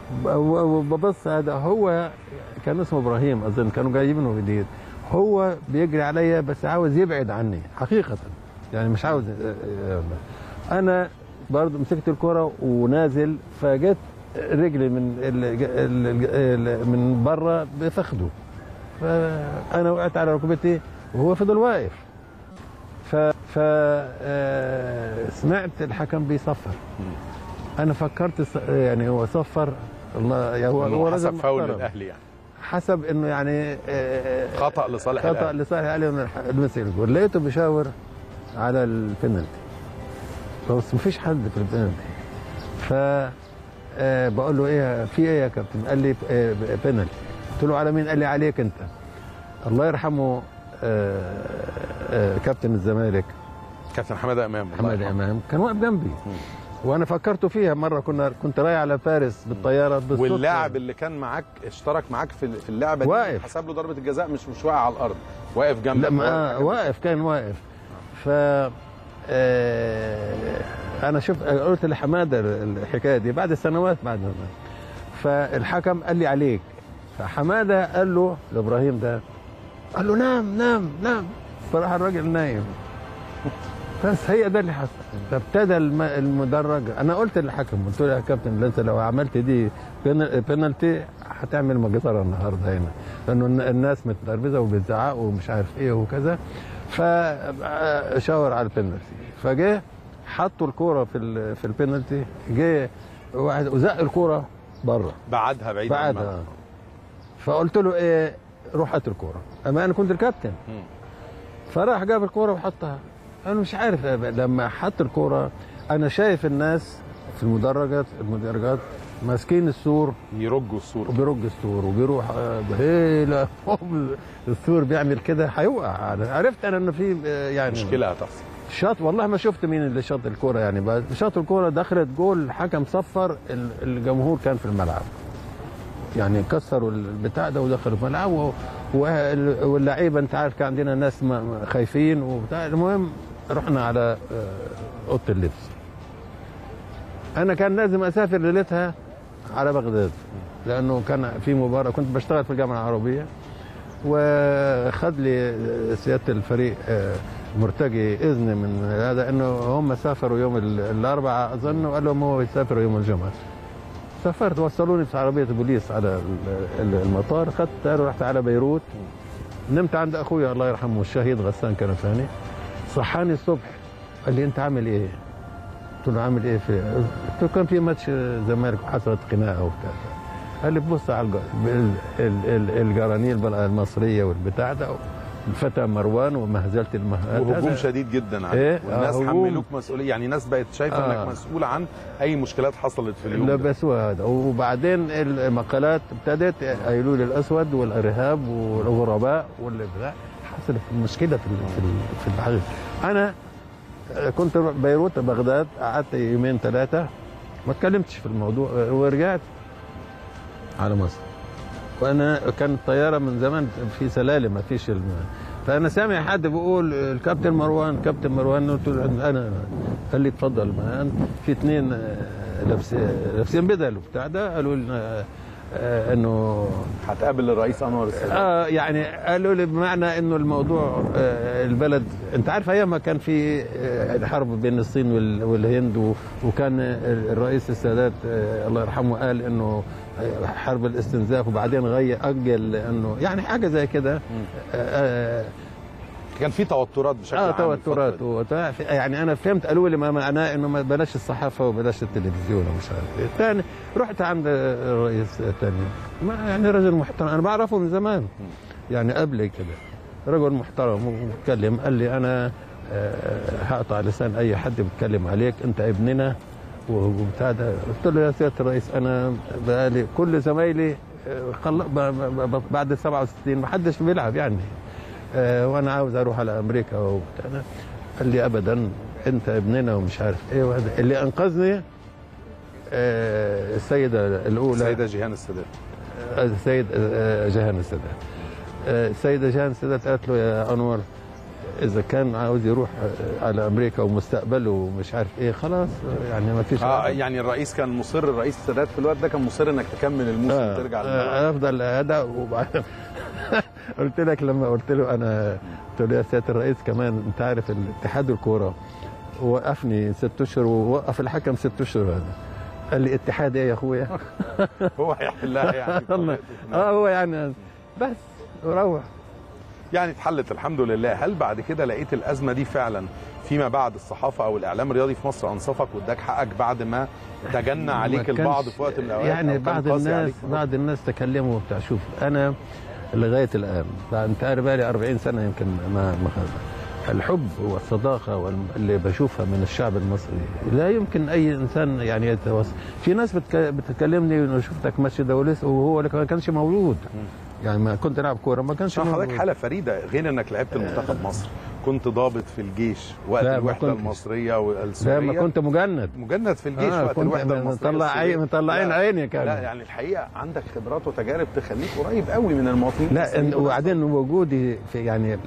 وببص هذا هو كان اسمه ابراهيم اظن كانوا جايبينه جديد هو بيجري عليا بس عاوز يبعد عني حقيقه يعني مش عاوز انا برضه مسكت الكرة ونازل فجت رجلي من ال ال ال من بره بفخده فانا وقعت على ركبتي وهو فضل واقف ف ف آه، سمعت الحكم بيصفر انا فكرت ص- يعني هو صفر الله يعني هو هو إنه راجل حسب فاول محترم. للاهلي يعني حسب انه يعني آه، خطا لصالح خطا الاهلي لصالح الاهلي انه المسك الجول لقيته بيشاور على البنالتي بس مفيش حد في البنالتي ف آه، بقول له ايه في ايه يا كابتن قال لي آه، بنالتي قلت له على مين قال لي عليك انت الله يرحمه آه، آه، كابتن الزمالك كابتن حماده امام الله محمد يرحمه. امام كان واقف جنبي وانا فكرت فيها مره كنا كنت رايح على فارس بالطياره بالصدفه واللاعب اللي كان معاك اشترك معاك في في اللعبه دي واقف. حسب له ضربه الجزاء مش مش واقع على الارض واقف جنبك لا ما واقف. واقف كان واقف ف آه، انا شفت قلت لحماده الحكايه دي بعد سنوات بعد ما فالحكم قال لي عليك فحماده قال له لابراهيم ده قال له نام نام نام فراح الراجل نايم بس هي ده اللي حصل فابتدى الم- المدرج انا قلت للحكم قلت له يا كابتن انت لو عملت دي بين- بينالتي هتعمل مجزره النهارده هنا لانه الن- الناس متنرفزه وبتزعق ومش عارف ايه وكذا فشاور على البينالتي فجه حطوا الكوره في ال- في البينالتي جه واحد وزق الكوره بره بعدها بعيد عن بعدها الملعب. فقلت له ايه روح هات الكوره اما انا كنت الكابتن مم. فراح جاب الكوره وحطها انا مش عارف لما حط الكوره انا شايف الناس في المدرجات المدرجات ماسكين السور يرجوا الصوره وبيرج السور وبيروح آه، هيلا السور بيعمل كده هيوقع أنا عرفت انا انه في آه، يعني مشكله هتحصل شاط والله ما شفت مين اللي شاط الكوره يعني بس شاط الكوره دخلت جول الحكم صفر ال- الجمهور كان في الملعب يعني كسروا البتاع ده ودخلوا الملعب و- وال- واللعيبه انت عارف كان عندنا ناس ما- ما خايفين وبتاع المهم رحنا على آه، اوضه اللبس انا كان لازم اسافر ليلتها على بغداد لانه كان في مباراه كنت بشتغل في الجامعه العربيه وخد لي سياده الفريق آه، مرتجي اذن من هذا انه هم سافروا يوم ال- الاربعاء اظن وقال لهم هو يسافروا يوم الجمعه سافرت وصلوني في عربيه بوليس على ال- ال- المطار خدت طيارة رحت على بيروت نمت عند اخويا الله يرحمه الشهيد غسان كنفاني صحاني الصبح قال لي انت عامل ايه؟ قلت له عامل ايه في قلت له كان في ماتش زمالك وحصلت خناقه وبتاع قال لي بص على الج- ال- ال- ال- الجرانيل بقى المصريه والبتاع ده الفتى مروان ومهزله المهزله وهجوم شديد جدا عليك إيه؟ والناس آه، هجوم. حملوك مسؤوليه يعني ناس بقت شايفه آه. انك مسؤول عن اي مشكلات حصلت في اليوم ده. لبسوا هذا وبعدين المقالات ابتدت قالوا لي الاسود والارهاب والغرباء والبتاع حصلت مشكله في ال- في ال- في الحاجة. انا كنت بيروت بغداد قعدت يومين ثلاثه ما اتكلمتش في الموضوع ورجعت على مصر وانا كان الطياره من زمان في سلالم ما فيش الم... فانا سامع حد بيقول الكابتن مروان كابتن مروان قلت له انا قال لي اتفضل ما في اثنين آه، لابس لابسين بدل وبتاع ده قالوا لنا آه، انه هتقابل الرئيس انور السادات اه يعني قالوا لي بمعنى انه الموضوع آه البلد انت عارف ايام ما كان في آه الحرب بين الصين وال- والهند و- وكان الرئيس السادات آه الله يرحمه قال انه آه، حرب الاستنزاف وبعدين غير اجل انه يعني حاجه زي كده آه كان في توترات بشكل اه عام توترات الفترة وبتاع. يعني انا فهمت قالوا لي ما معناه انه ما بلاش الصحافه وبلاش التلفزيون ومش عارف ايه ثاني رحت عند الرئيس الثاني ما يعني رجل محترم انا بعرفه من زمان يعني قبل كده رجل محترم وبتكلم قال لي انا آه، هقطع لسان اي حد بيتكلم عليك انت ابننا وبتاع ده قلت له يا سياده الرئيس انا بقالي كل زمايلي آه، خل... ب... ب... ب... بعد 67 ما حدش بيلعب يعني آه، وانا عاوز اروح على امريكا وبتاع قال لي ابدا انت ابننا ومش عارف ايه وهذا اللي انقذني آه، السيده الاولى السيده جيهان السادات السيد آه، جهان السادات آه، السيدة جهان السادات قالت له يا أنور اذا كان عاوز يروح على امريكا ومستقبله ومش عارف ايه خلاص يعني ما فيش اه يعني الرئيس كان مصر الرئيس السادات في الوقت ده كان مصر انك تكمل الموسم آه، وترجع للملعب. آه، افضل اداء وبعدين قلت لك لما قلت له انا قلت له يا سياده الرئيس كمان انت عارف الاتحاد الكوره وقفني ست اشهر ووقف الحكم ست اشهر هذا قال لي اتحاد ايه يا اخويا هو هيحلها يعني الله. اه هو يعني بس وروح يعني اتحلت الحمد لله هل بعد كده لقيت الازمه دي فعلا فيما بعد الصحافه او الاعلام الرياضي في مصر انصفك واداك حقك بعد ما تجنى عليك ما كانش- البعض في وقت من الاوقات يعني أو كان بعض قاسي الناس عليك في بعض الناس تكلموا وبتاع شوف انا لغايه الان بعد- انت عارف بقى لي 40 سنه يمكن ما ما الحب والصداقه وال- اللي بشوفها من الشعب المصري لا يمكن اي انسان يعني يتوصل في ناس بتك... بتكلمني انه شفتك ماشي ده ولسه وهو لك ما كانش مولود يعني ما كنت العب كوره ما كانش عشان حضرتك مولود. حاله فريده غير انك لعبت المنتخب مصر كنت ضابط في الجيش وقت لا، ما الوحده كنتش. المصريه لا والسوريه ما كنت مجند مجند في الجيش آه، وقت كنت الوحده المصريه مطلع والسورية. عين- مطلعين لا، عيني كانوا. لا يعني الحقيقه عندك خبرات وتجارب تخليك قريب قوي من المواطنين لا المصريين. إن- وبعدين وجودي في يعني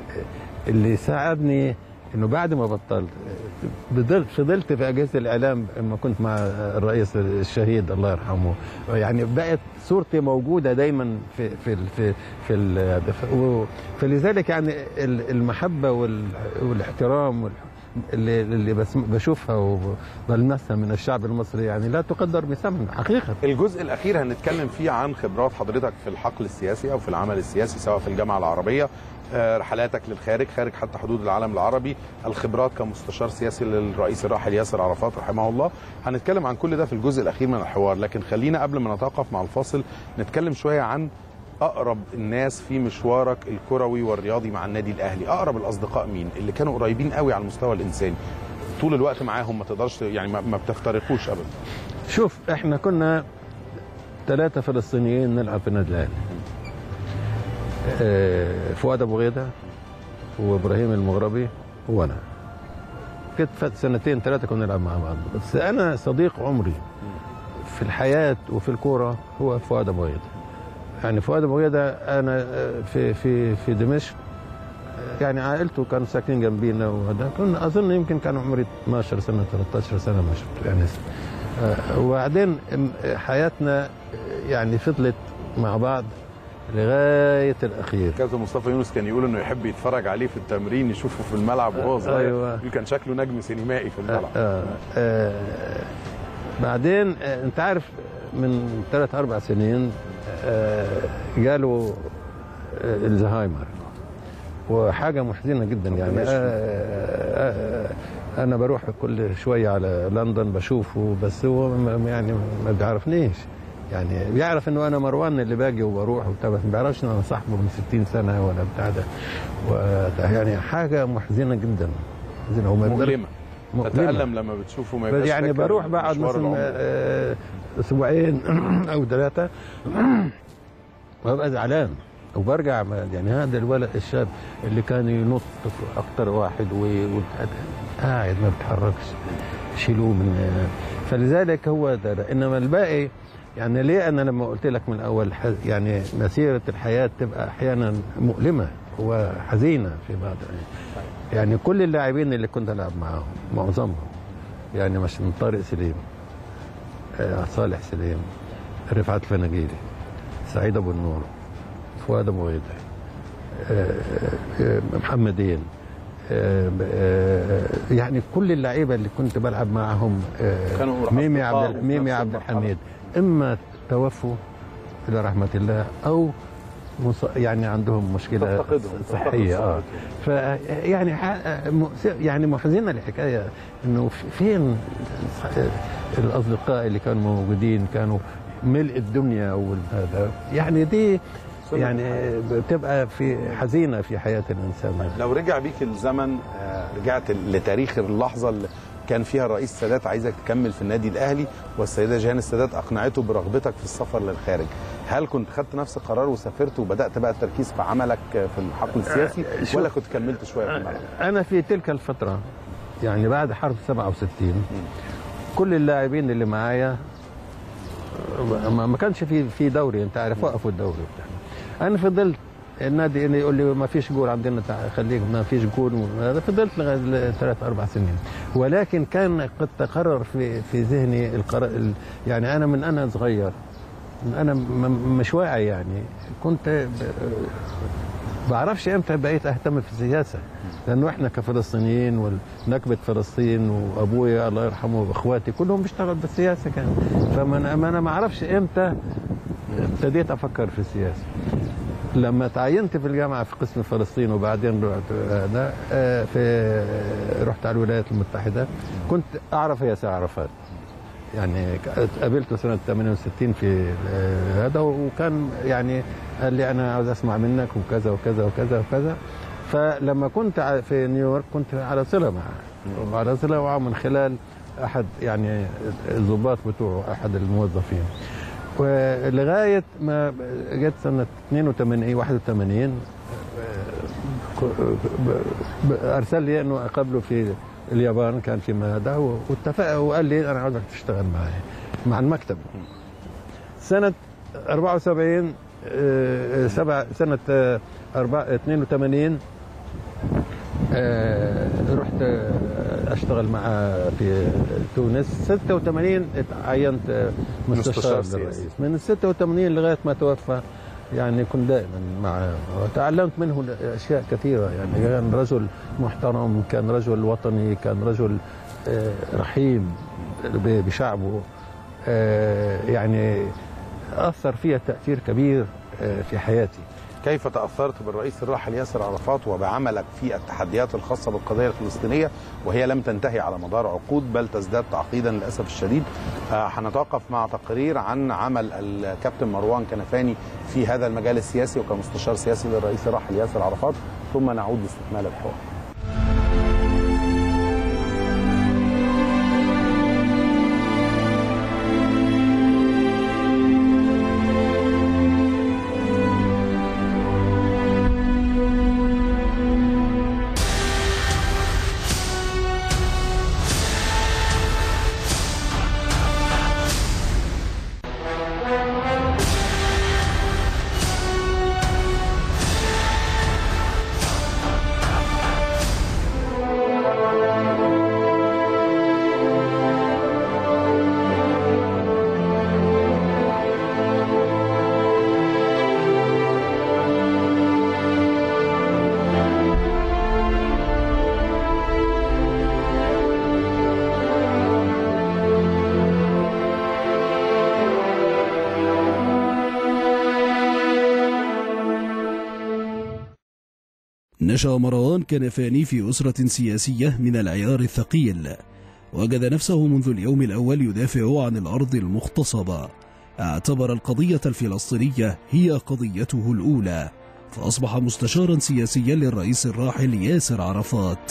اللي ساعدني انه بعد ما بطلت فضلت فضلت في اجهزه الاعلام لما كنت مع الرئيس الشهيد الله يرحمه يعني بقت صورتي موجوده دايما في في ال- في في ال- و- فلذلك يعني ال- المحبه وال- والاحترام وال- اللي اللي بس بشوفها وبلمسها من الشعب المصري يعني لا تقدر بثمن حقيقه الجزء الاخير هنتكلم فيه عن خبرات حضرتك في الحقل السياسي او في العمل السياسي سواء في الجامعه العربيه آه، رحلاتك للخارج خارج حتى حدود العالم العربي الخبرات كمستشار سياسي للرئيس الراحل ياسر عرفات رحمه الله هنتكلم عن كل ده في الجزء الاخير من الحوار لكن خلينا قبل ما نتوقف مع الفاصل نتكلم شويه عن اقرب الناس في مشوارك الكروي والرياضي مع النادي الاهلي اقرب الاصدقاء مين اللي كانوا قريبين قوي على المستوى الانساني طول الوقت معاهم ما تقدرش يعني ما ما بتفترقوش ابدا شوف احنا كنا ثلاثة فلسطينيين نلعب في النادي الاهلي. آه، فؤاد ابو غيده وابراهيم المغربي وانا. كنت فات سنتين ثلاثة كنا نلعب مع بعض، بس انا صديق عمري في الحياة وفي الكورة هو فؤاد ابو غيده. يعني فؤاد ابو غيده انا آه، في في في دمشق آه، يعني عائلته كانوا ساكنين جنبينا وهذا كنا اظن يمكن كان عمري 12 سنه 13 سنه ما شفته يعني آه، وبعدين ام- حياتنا آه، يعني فضلت مع بعض لغايه الاخير كابتن مصطفى يونس كان يقول انه يحب يتفرج عليه في التمرين يشوفه في الملعب وهو صغير أيوة. يقول كان شكله نجم سينمائي في الملعب آه آه بعدين آه انت عارف من ثلاث اربع سنين آه جاله آه الزهايمر وحاجه محزنه جدا يعني آه آه آه انا بروح كل شويه على لندن بشوفه بس هو ما- يعني ما بيعرفنيش يعني بيعرف انه انا مروان اللي باجي وبروح وبتاع بس ما بيعرفش ان انا صاحبه من 60 سنه ولا بتاع ده وده يعني حاجه محزنه جدا محزنه وما يقدر- مؤلمه مؤلمة. تتألم لما بتشوفه ما يبقاش يعني فاكر بروح بعد مشوار مثلا العمر. آه، اسبوعين او ثلاثه وابقى زعلان وبرجع ما- يعني هذا الولد الشاب اللي كان ينط اكتر واحد و- و- قاعد ما بيتحركش شيلوه من فلذلك هو ده, ده انما الباقي يعني ليه انا لما قلت لك من الاول ح- يعني مسيره الحياه تبقى احيانا مؤلمه وحزينه في بعض يعني كل اللاعبين اللي كنت العب معاهم معظمهم يعني مش من طارق سليم آه، صالح سليم رفعت الفناجيلي سعيد ابو النور فؤاد ابو غيده آه، آه، محمدين آه، آه، يعني كل اللعيبه اللي كنت بلعب معهم آه، كانوا ميمي أصدقاء عبد وفي ميمي نفس عبد المرحلة. الحميد اما توفوا الى رحمه الله او مص... يعني عندهم مشكله تفتقدهم، صحيه تفتقد اه ف يعني ح... مؤس- يعني محزنه الحكايه انه ف- فين الاصدقاء اللي كانوا موجودين كانوا ملء الدنيا وهذا يعني دي يعني بتبقى في حزينه في حياه الانسان لو رجع بيك الزمن آه، رجعت لتاريخ اللحظه اللي كان فيها الرئيس السادات عايزك تكمل في النادي الاهلي والسيده جيهان السادات اقنعته برغبتك في السفر للخارج هل كنت خدت نفس القرار وسافرت وبدات بقى التركيز في عملك في الحقل السياسي شوف. ولا كنت كملت شويه في الملعب انا في تلك الفتره يعني بعد حرب 67 كل اللاعبين اللي معايا ما ما كانش في في دوري انت عارف وقفوا الدوري بتاعنا انا فضلت النادي اللي يقول لي ما فيش جول عندنا تع- خليك ما فيش جول هذا فضلت لغايه ثلاث اربع سنين ولكن كان قد تقرر في في ذهني القرار ال- يعني انا من انا صغير من انا م- مش واعي يعني كنت ب- بعرفش امتى بقيت اهتم في السياسه لانه احنا كفلسطينيين ونكبه فلسطين وابويا الله يرحمه واخواتي كلهم بيشتغلوا بالسياسه كان فما ما انا ما اعرفش امتى ابتديت افكر في السياسه لما تعينت في الجامعه في قسم فلسطين وبعدين رحت هذا آه، في رحت على الولايات المتحده كنت اعرف ياسر عرفات يعني قابلته سنه 68 في آه، هذا وكان يعني قال لي انا عاوز اسمع منك وكذا وكذا وكذا وكذا فلما كنت ع- في نيويورك كنت على صله معه وعلى صله معه من خلال احد يعني الضباط بتوعه احد الموظفين ولغايه ما جت سنه 82 81 ك- ب- ب- ارسل لي انه اقابله في اليابان كان في هذا واتفق وقال لي انا عاوزك تشتغل معي مع المكتب سنه 74 آه، سبع سنه آه، أربعة- 82 آه، رحت آه، اشتغل معاه في تونس 86 اتعينت آه، مستشار مستشار سياسي. للرئيس من 86 لغايه ما توفى يعني كنت دائما معه وتعلمت منه اشياء كثيره يعني كان رجل محترم كان رجل وطني كان رجل آه، رحيم ب- بشعبه آه، يعني اثر فيها تاثير كبير آه، في حياتي كيف تأثرت بالرئيس الراحل ياسر عرفات وبعملك في التحديات الخاصة بالقضية الفلسطينية وهي لم تنتهي على مدار عقود بل تزداد تعقيدا للأسف الشديد آه، هنتوقف مع تقرير عن عمل الكابتن مروان كنفاني في هذا المجال السياسي وكمستشار سياسي للرئيس الراحل ياسر عرفات ثم نعود لاستكمال الحوار نشأ مروان كنفاني في أسرة سياسية من العيار الثقيل وجد نفسه منذ اليوم الأول يدافع عن الأرض المغتصبة اعتبر القضية الفلسطينية هي قضيته الأولى فأصبح مستشارا سياسيا للرئيس الراحل ياسر عرفات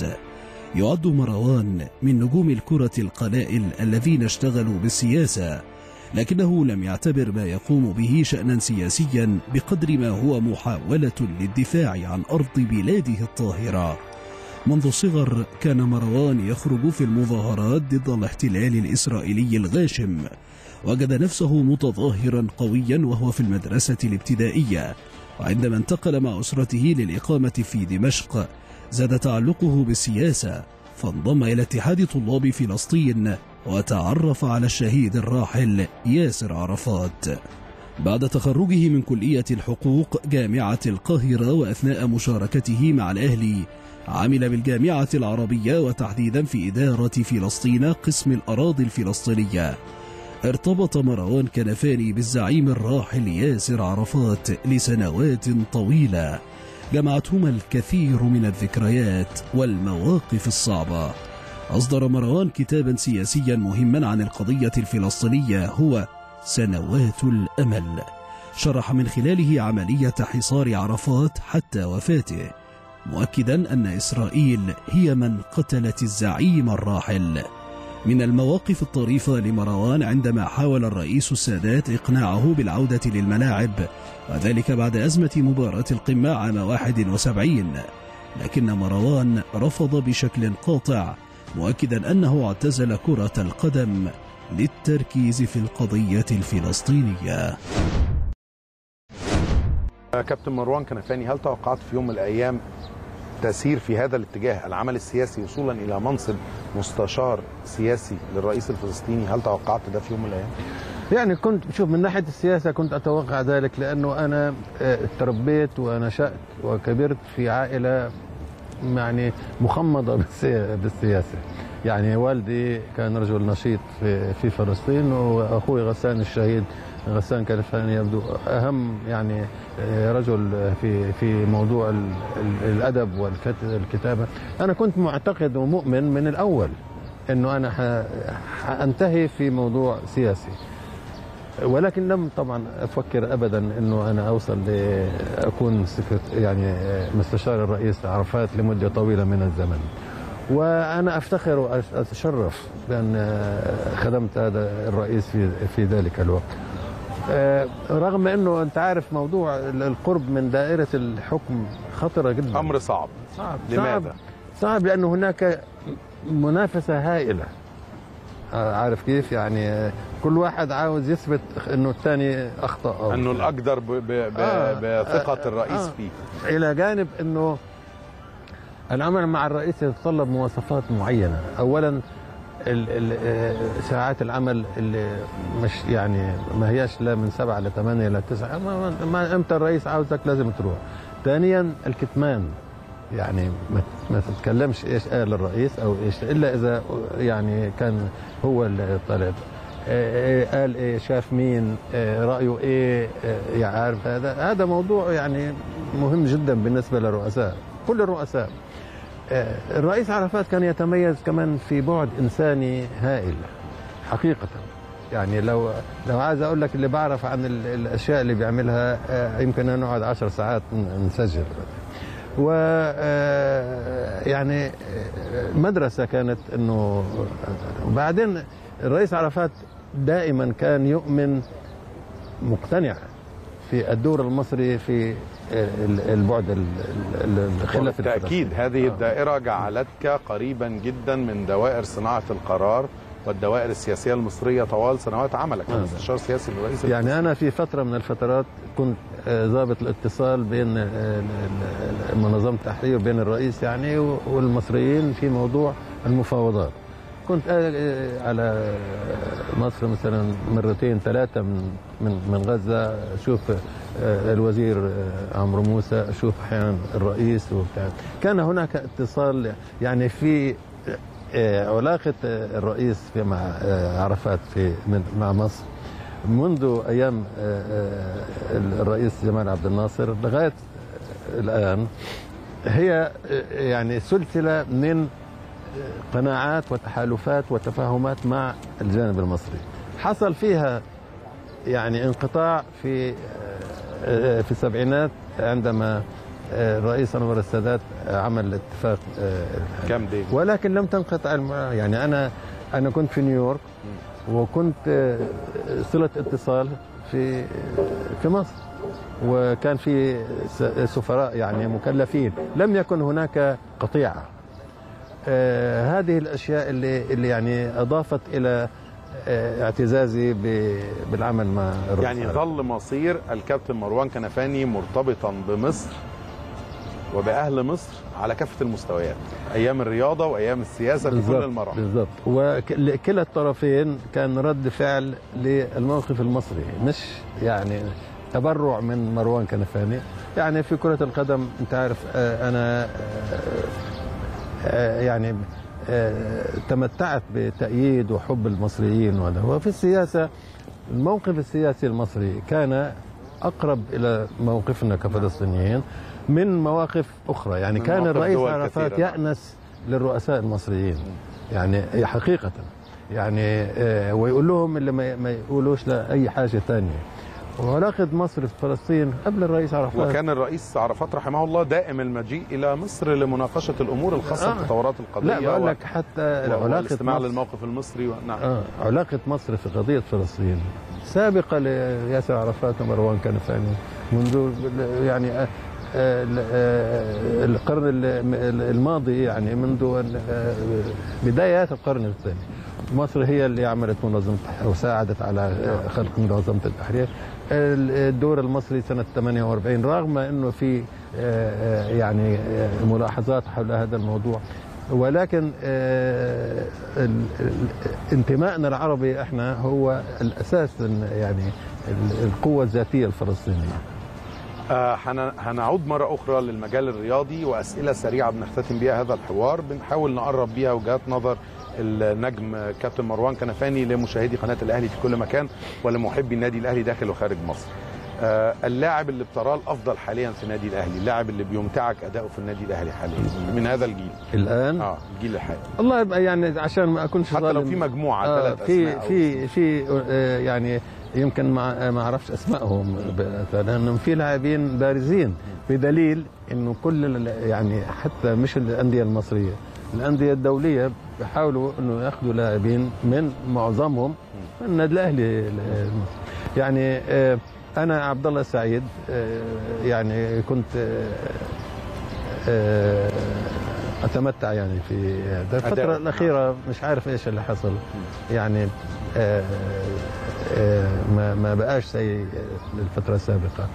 يعد مروان من نجوم الكرة القلائل الذين اشتغلوا بالسياسة لكنه لم يعتبر ما يقوم به شأنا سياسيا بقدر ما هو محاولة للدفاع عن أرض بلاده الطاهرة منذ الصغر كان مروان يخرج في المظاهرات ضد الاحتلال الإسرائيلي الغاشم وجد نفسه متظاهرا قويا وهو في المدرسة الابتدائية وعندما انتقل مع أسرته للإقامة في دمشق زاد تعلقه بالسياسة فانضم إلى اتحاد طلاب فلسطين وتعرف على الشهيد الراحل ياسر عرفات بعد تخرجه من كلية الحقوق جامعة القاهرة وأثناء مشاركته مع الأهلي عمل بالجامعة العربية وتحديدا في إدارة فلسطين قسم الأراضي الفلسطينية ارتبط مروان كنفاني بالزعيم الراحل ياسر عرفات لسنوات طويلة جمعتهما الكثير من الذكريات والمواقف الصعبة أصدر مروان كتابا سياسيا مهما عن القضية الفلسطينية هو سنوات الأمل شرح من خلاله عملية حصار عرفات حتى وفاته مؤكدا أن إسرائيل هي من قتلت الزعيم الراحل من المواقف الطريفة لمروان عندما حاول الرئيس السادات إقناعه بالعودة للملاعب وذلك بعد أزمة مباراة القمة عام 71 لكن مروان رفض بشكل قاطع مؤكدا أنه اعتزل كرة القدم للتركيز في القضية الفلسطينية كابتن مروان كنفاني هل توقعت في يوم من الايام تسير في هذا الاتجاه العمل السياسي وصولا الى منصب مستشار سياسي للرئيس الفلسطيني هل توقعت ده في يوم من الايام؟ يعني كنت شوف من ناحيه السياسه كنت اتوقع ذلك لانه انا آه، تربيت ونشات وكبرت في عائله يعني مخمضه بالسي- بالسياسه يعني والدي كان رجل نشيط في في فلسطين واخوي غسان الشهيد غسان كنفاني يبدو اهم يعني آه، رجل في في موضوع ال- ال- الادب والكتابه انا كنت معتقد ومؤمن من الاول انه انا ح- حانتهي في موضوع سياسي ولكن لم طبعا افكر ابدا انه انا اوصل لاكون سكرت يعني مستشار الرئيس عرفات لمده طويله من الزمن. وانا افتخر واتشرف بان خدمت هذا الرئيس في في ذلك الوقت. آه، رغم انه انت عارف موضوع القرب من دائره الحكم خطره جدا امر صعب صعب لماذا؟ صعب, صعب لانه هناك منافسه هائله آه، عارف كيف يعني آه، كل واحد عاوز يثبت انه الثاني اخطا أو انه الاقدر ب- ب- ب- آه، بثقه آه، الرئيس آه. فيه الى جانب انه العمل مع الرئيس يتطلب مواصفات معينه اولا ال- ال- آه، ساعات العمل اللي مش يعني ما هياش لا من سبعة لثمانية لتسعة ما, ما- ما امتى الرئيس عاوزك لازم تروح ثانيا الكتمان يعني ما, ما تتكلمش ايش قال الرئيس او ايش الا اذا يعني كان هو اللي طلب آه، آه، قال ايه شاف مين آه، رايه ايه آه، يعني عارف هذا هذا موضوع يعني مهم جدا بالنسبه للرؤساء كل الرؤساء آه، الرئيس عرفات كان يتميز كمان في بعد انساني هائل حقيقه يعني لو لو عايز اقول لك اللي بعرف عن ال- الاشياء اللي بيعملها آه، يمكن نقعد عشر ساعات ن- نسجل و آه، يعني آه، مدرسه كانت انه وبعدين الرئيس عرفات دائما كان يؤمن مقتنع في الدور المصري في ال- البعد ال- ال- الخلاف بالتاكيد الفلسطيني. هذه آه. الدائره جعلتك قريبا جدا من دوائر صناعه القرار والدوائر السياسيه المصريه طوال سنوات عملك آه. كمستشار سياسي للرئيس يعني انا في فتره من الفترات كنت آه، ضابط الاتصال بين آه، ال- ال- منظمه التحرير بين الرئيس يعني و- والمصريين في موضوع المفاوضات كنت آه، آه، على مصر مثلا مرتين ثلاثه من من من غزه اشوف آه، الوزير آه، عمرو موسى اشوف احيانا الرئيس وبتاع كان هناك اتصال يعني في آه، علاقه آه، الرئيس في مع آه، عرفات في من مع مصر منذ ايام آه، آه، الرئيس جمال عبد الناصر لغايه الان هي آه، يعني سلسله من آه، قناعات وتحالفات وتفاهمات مع الجانب المصري حصل فيها يعني انقطاع في آه، في السبعينات عندما آه، الرئيس انور السادات عمل اتفاق آه، كام ديفيد ولكن لم تنقطع الم... يعني انا انا كنت في نيويورك وكنت آه، صله اتصال في في مصر وكان في س- سفراء يعني مكلفين لم يكن هناك قطيعه آه، هذه الاشياء اللي اللي يعني اضافت الى آه، اعتزازي ب- بالعمل مع الرئيس يعني ظل مصير الكابتن مروان كنفاني مرتبطا بمصر وبأهل مصر على كافة المستويات أيام الرياضة وأيام السياسة في كل بالضبط المراحل بالضبط وكلا الطرفين كان رد فعل للموقف المصري مش يعني تبرع من مروان كنفاني يعني في كرة القدم انت عارف آه، انا آه، آه، يعني آه، تمتعت بتأييد وحب المصريين وهذا وفي السياسة الموقف السياسي المصري كان أقرب إلى موقفنا كفلسطينيين من مواقف أخرى يعني من كان مواقف الرئيس دول عرفات كثيرة. يأنس للرؤساء المصريين يعني حقيقة يعني آه، ويقول لهم اللي ما ما يقولوش لأي حاجة ثانية وعلاقة مصر في فلسطين قبل الرئيس عرفات وكان الرئيس عرفات رحمه الله دائم المجيء إلى مصر لمناقشة الأمور الخاصة آه. بالتطورات القضية لا بقول و- لك حتى و- علاقة والاستماع مصر للموقف المصري و... نعم آه علاقة مصر في قضية فلسطين سابقة لياسر عرفات ومروان كنفاني منذ يعني آه، آه، آه، القرن ال- الماضي يعني منذ ال- آه، بدايات القرن الثاني مصر هي اللي عملت منظمة وساعدت على خلق منظمة التحرير الدور المصري سنة 48 رغم أنه في آه، يعني آه، ملاحظات حول هذا الموضوع ولكن آه، ال- ال- انتمائنا العربي احنا هو الاساس إن يعني ال- القوه الذاتيه الفلسطينيه آه، هن- هنعود مرة أخرى للمجال الرياضي وأسئلة سريعة بنختتم بيها هذا الحوار بنحاول نقرب بيها وجهات نظر النجم كابتن مروان كنفاني لمشاهدي قناة الأهلي في كل مكان ولمحبي النادي الأهلي داخل وخارج مصر آه، اللاعب اللي بتراه الأفضل حاليا في النادي الأهلي اللاعب اللي بيمتعك أداؤه في النادي الأهلي حاليا من هذا الجيل الان اه الجيل الحالي الله يبقى يعني عشان ما اكونش حتى لو ظالم في مجموعة آه ثلاث في أسماء أو في في آه، يعني يمكن ما ما اعرفش اسمائهم ب- لانهم في لاعبين بارزين بدليل انه كل ال- يعني حتى مش الانديه المصريه الانديه الدوليه بيحاولوا انه ياخذوا لاعبين من معظمهم من النادي الاهلي ال- يعني آه، انا عبد الله السعيد آه، يعني كنت آه، آه، اتمتع يعني في هذا الفتره أداء. الاخيره مش عارف ايش اللي حصل يعني آه، آه، ما ما بقاش زي الفتره السابقه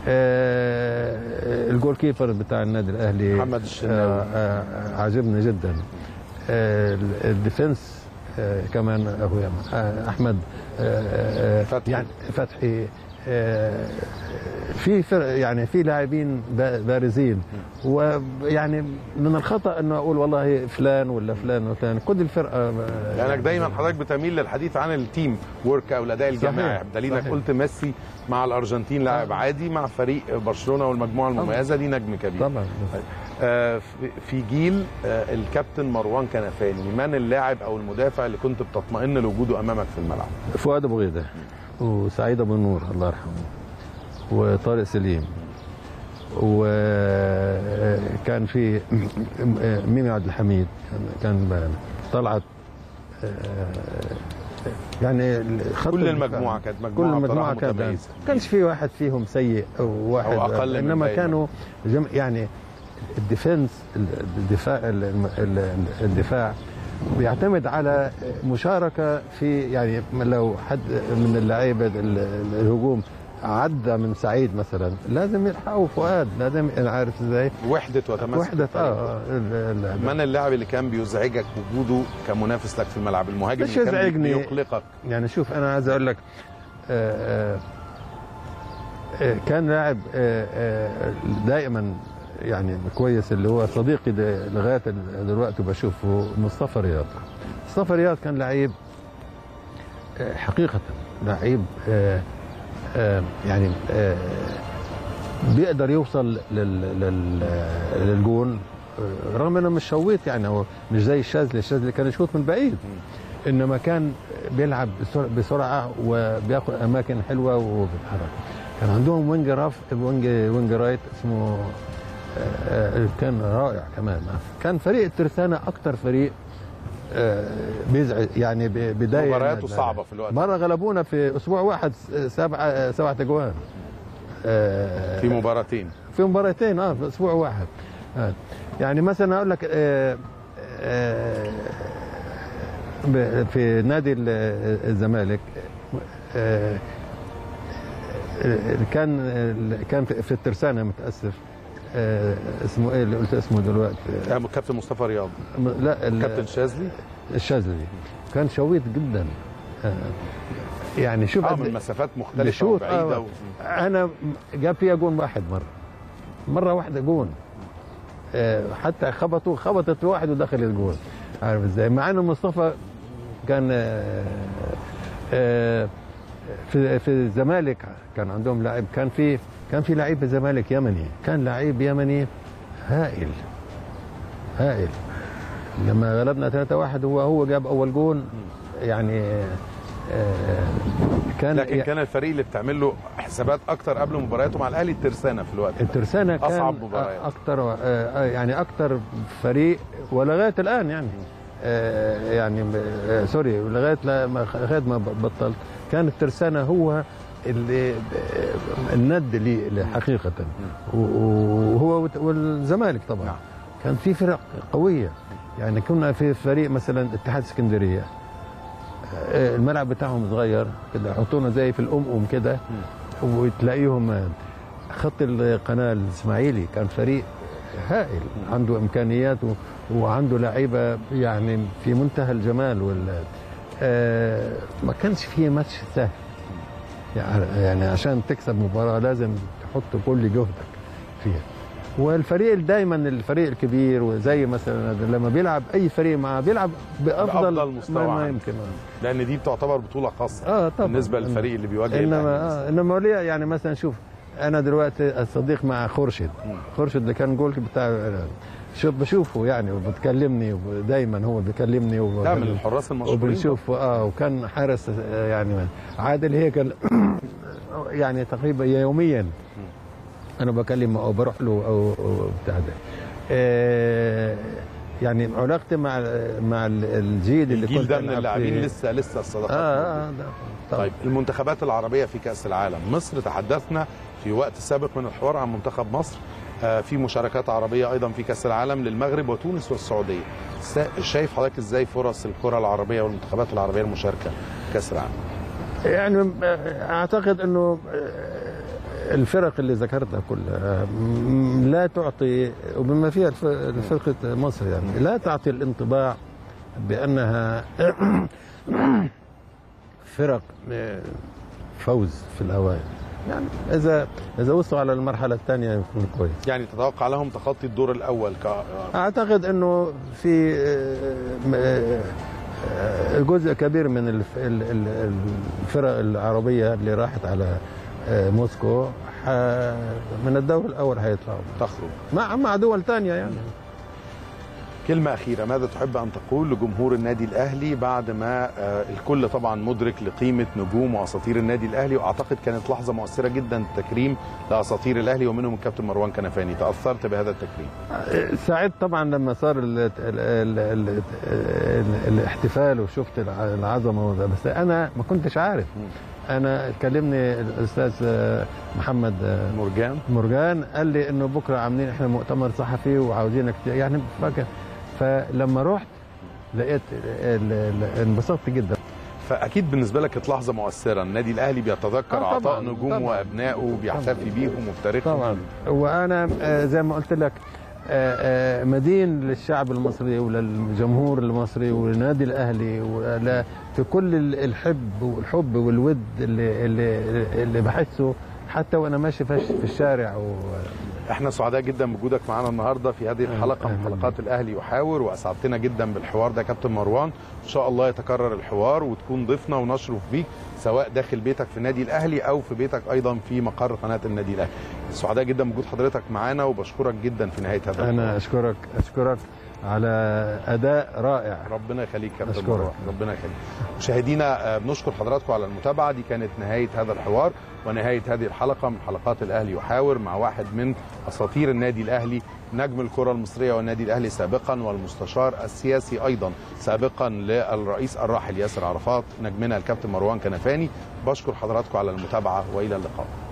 آه، الجول كيبر بتاع النادي الاهلي محمد الشناوي. آه، آه، عاجبني جدا آه، ال- الديفنس آه، كمان هو آه، احمد آه، آه، فتحي. يعني فتحي آه، في فرق يعني في لاعبين با- بارزين ويعني من الخطا انه اقول والله فلان ولا فلان وفلان كل الفرقه آه، لانك دايما حضرتك بتميل للحديث عن التيم ورك او الاداء صحيح، الجماعي بدليل انك صحيح. قلت ميسي مع الارجنتين لاعب عادي مع فريق برشلونه والمجموعه المميزه دي نجم كبير طبعا آه، في- في جيل آه، الكابتن مروان كنفاني من اللاعب او المدافع اللي كنت بتطمئن لوجوده امامك في الملعب فؤاد ابو غيده وسعيد ابو النور الله يرحمه وطارق سليم وكان في ميمي عبد الحميد كان طلعت يعني خط كل الدفاع. المجموعه كانت كل مجموعه المجموعه بصراحة كانت متميزه كانش في واحد فيهم سيء او واحد أو أقل من انما باقي كانوا جم يعني الديفنس الدفاع ال- ال- الدفاع بيعتمد على مشاركه في يعني لو حد من اللعيبه ال- الهجوم عدى من سعيد مثلا لازم يلحقوا فؤاد لازم أنا عارف ازاي وحده وتماسك وحده الفريق. اه ال- ال- من اللاعب اللي كان بيزعجك وجوده كمنافس لك في الملعب المهاجم مش اللي كان يزعجني. بيقلقك يعني شوف انا عايز اقول لك آه، آه، آه، كان لاعب آه، آه، دائما يعني كويس اللي هو صديقي د- لغايه ال- دلوقتي بشوفه مصطفى رياض مصطفى رياض كان لعيب آه، حقيقه لعيب آه، آه، يعني آه، بيقدر يوصل لل- لل- للجون آه، رغم انه مش شويت يعني هو مش زي الشاذلي الشاذلي كان يشوط من بعيد انما كان بيلعب بسر- بسرعه وبياخد اماكن حلوه وبيتحرك كان عندهم وينج راف وينج وينج رايت اسمه آه، آه، كان رائع كمان كان فريق الترسانه اكتر فريق آه، بيزعج يعني ب- بدايه مبارياته صعبه في الوقت مره غلبونا في اسبوع واحد س- سبعه سبعه اجوان آه، في مباراتين في مباراتين اه في اسبوع واحد آه. يعني مثلا اقول لك آه آه ب- في نادي ال- الزمالك آه آه، كان كان في في الترسانه متاسف آه اسمه ايه اللي قلت اسمه دلوقتي آه، كابتن مصطفى رياض م- لا ال- كابتن شاذلي الشاذلي كان شويت جدا آه يعني شوف اه قد- من مسافات مختلفه بيشوط وبعيده آه. و... انا جاب فيها جون واحد مره مره واحده جون آه، حتى خبطوا خبطت في واحد ودخل الجون عارف ازاي مع انه مصطفى كان آه، آه، في في الزمالك كان عندهم لاعب كان في كان في لعيب في الزمالك يمني كان لعيب يمني هائل هائل لما غلبنا 3-1 هو هو جاب اول جون يعني آه، كان لكن كان الفريق اللي بتعمل له حسابات اكتر قبل مبارياته مع الاهلي الترسانه في الوقت ده. الترسانة كان أصعب مباريات. أكتر آه، يعني أكتر فريق ولغاية الآن يعني آه، يعني آه، سوري لغاية لما لغاية ما بطلت كان الترسانة هو اللي آه، الند لي لي حقيقة و- وهو وت- والزمالك طبعا كان في فرق قوية يعني كنا في فريق مثلا اتحاد اسكندرية آه، الملعب بتاعهم صغير كده يحطونا زي في الأمم كده وتلاقيهم آه، خط القناة الإسماعيلي كان فريق هائل عنده إمكانيات و- وعنده لعيبة يعني في منتهى الجمال وال آه، ما كانش فيه ماتش سهل يعني يعني عشان تكسب مباراة لازم تحط كل جهدك فيها والفريق دايما الفريق الكبير وزي مثلا لما بيلعب اي فريق معاه بيلعب بافضل بأفضل مستوى ما, ما عنده. يمكن لان دي بتعتبر بطوله خاصه اه طبعا بالنسبه للفريق اللي بيواجه انما الأهلي. آه انما ليه يعني مثلا شوف انا دلوقتي الصديق مع خورشيد خورشيد اللي كان جول بتاع شوف بشوفه يعني وبتكلمني دايما هو بيكلمني وب- لا من الحراس المشهورين وبنشوف اه وكان حارس آه، يعني عادل هيكل يعني تقريبا يوميا انا بكلمه او بروح له او أو بتاع ده آه، يعني علاقتي مع مع الجيل اللي الجيل كنت ده من ألعب اللاعبين فيه. لسه لسه الصداقات اه موجودة. اه ده طبعا. طيب المنتخبات العربيه في كاس العالم مصر تحدثنا في وقت سابق من الحوار عن منتخب مصر آه، في مشاركات عربيه ايضا في كاس العالم للمغرب وتونس والسعوديه سا- شايف حضرتك ازاي فرص الكره العربيه والمنتخبات العربيه المشاركه في كاس العالم يعني اعتقد انه الفرق اللي ذكرتها كلها م- لا تعطي وبما فيها الف- فرقه مصر يعني لا تعطي الانطباع بانها فرق فوز في الاوائل يعني اذا اذا وصلوا على المرحله الثانيه يكون كويس يعني تتوقع لهم تخطي الدور الاول ك... اعتقد انه في آه، آه، آه، جزء كبير من الف- ال- ال- الفرق العربيه اللي راحت على آه، موسكو ح- من الدور الاول هيطلعوا تخرج مع مع دول ثانيه يعني كلمة أخيرة ماذا تحب أن تقول لجمهور النادي الأهلي بعد ما آه، الكل طبعا مدرك لقيمة نجوم وأساطير النادي الأهلي وأعتقد كانت لحظة مؤثرة جدا تكريم لأساطير الأهلي ومنهم الكابتن مروان كنفاني تأثرت بهذا التكريم سعدت طبعا لما صار ال ال ال ال ال الاحتفال وشفت الع- العظمه وده بس انا ما كنتش عارف انا كلمني الاستاذ آه، محمد آه، مرجان مرجان قال لي انه بكره عاملين احنا مؤتمر صحفي وعاوزينك ت- يعني فاكر فلما رحت لقيت ال- ال- انبسطت جدا فأكيد بالنسبة لك كانت لحظة مؤثرة النادي الأهلي بيتذكر آه، عطاء طبعاً، نجوم طبعاً. وأبنائه بيحتفي بيهم وبتاريخهم طبعا وانا آه، زي ما قلت لك آه، آه، مدين للشعب المصري وللجمهور المصري وللنادي الاهلي ولا في كل ال- الحب والحب والود اللي اللي اللي بحسه حتى وانا ماشي في في الشارع و... احنا سعداء جدا بوجودك معانا النهارده في هذه الحلقه من أهلاً. حلقات الاهلي يحاور واسعدتنا جدا بالحوار ده يا كابتن مروان ان شاء الله يتكرر الحوار وتكون ضيفنا ونشرف بيك سواء داخل بيتك في النادي الاهلي او في بيتك ايضا في مقر قناه النادي الاهلي سعداء جدا بوجود حضرتك معانا وبشكرك جدا في نهايه هذا انا الحوار. اشكرك اشكرك على اداء رائع ربنا يخليك يا كابتن أشكرك. مروان ربنا يخليك مشاهدينا آه، بنشكر حضراتكم على المتابعه دي كانت نهايه هذا الحوار ونهايه هذه الحلقه من حلقات الاهلي يحاور مع واحد من اساطير النادي الاهلي نجم الكره المصريه والنادي الاهلي سابقا والمستشار السياسي ايضا سابقا للرئيس الراحل ياسر عرفات نجمنا الكابتن مروان كنفاني بشكر حضراتكم على المتابعه والى اللقاء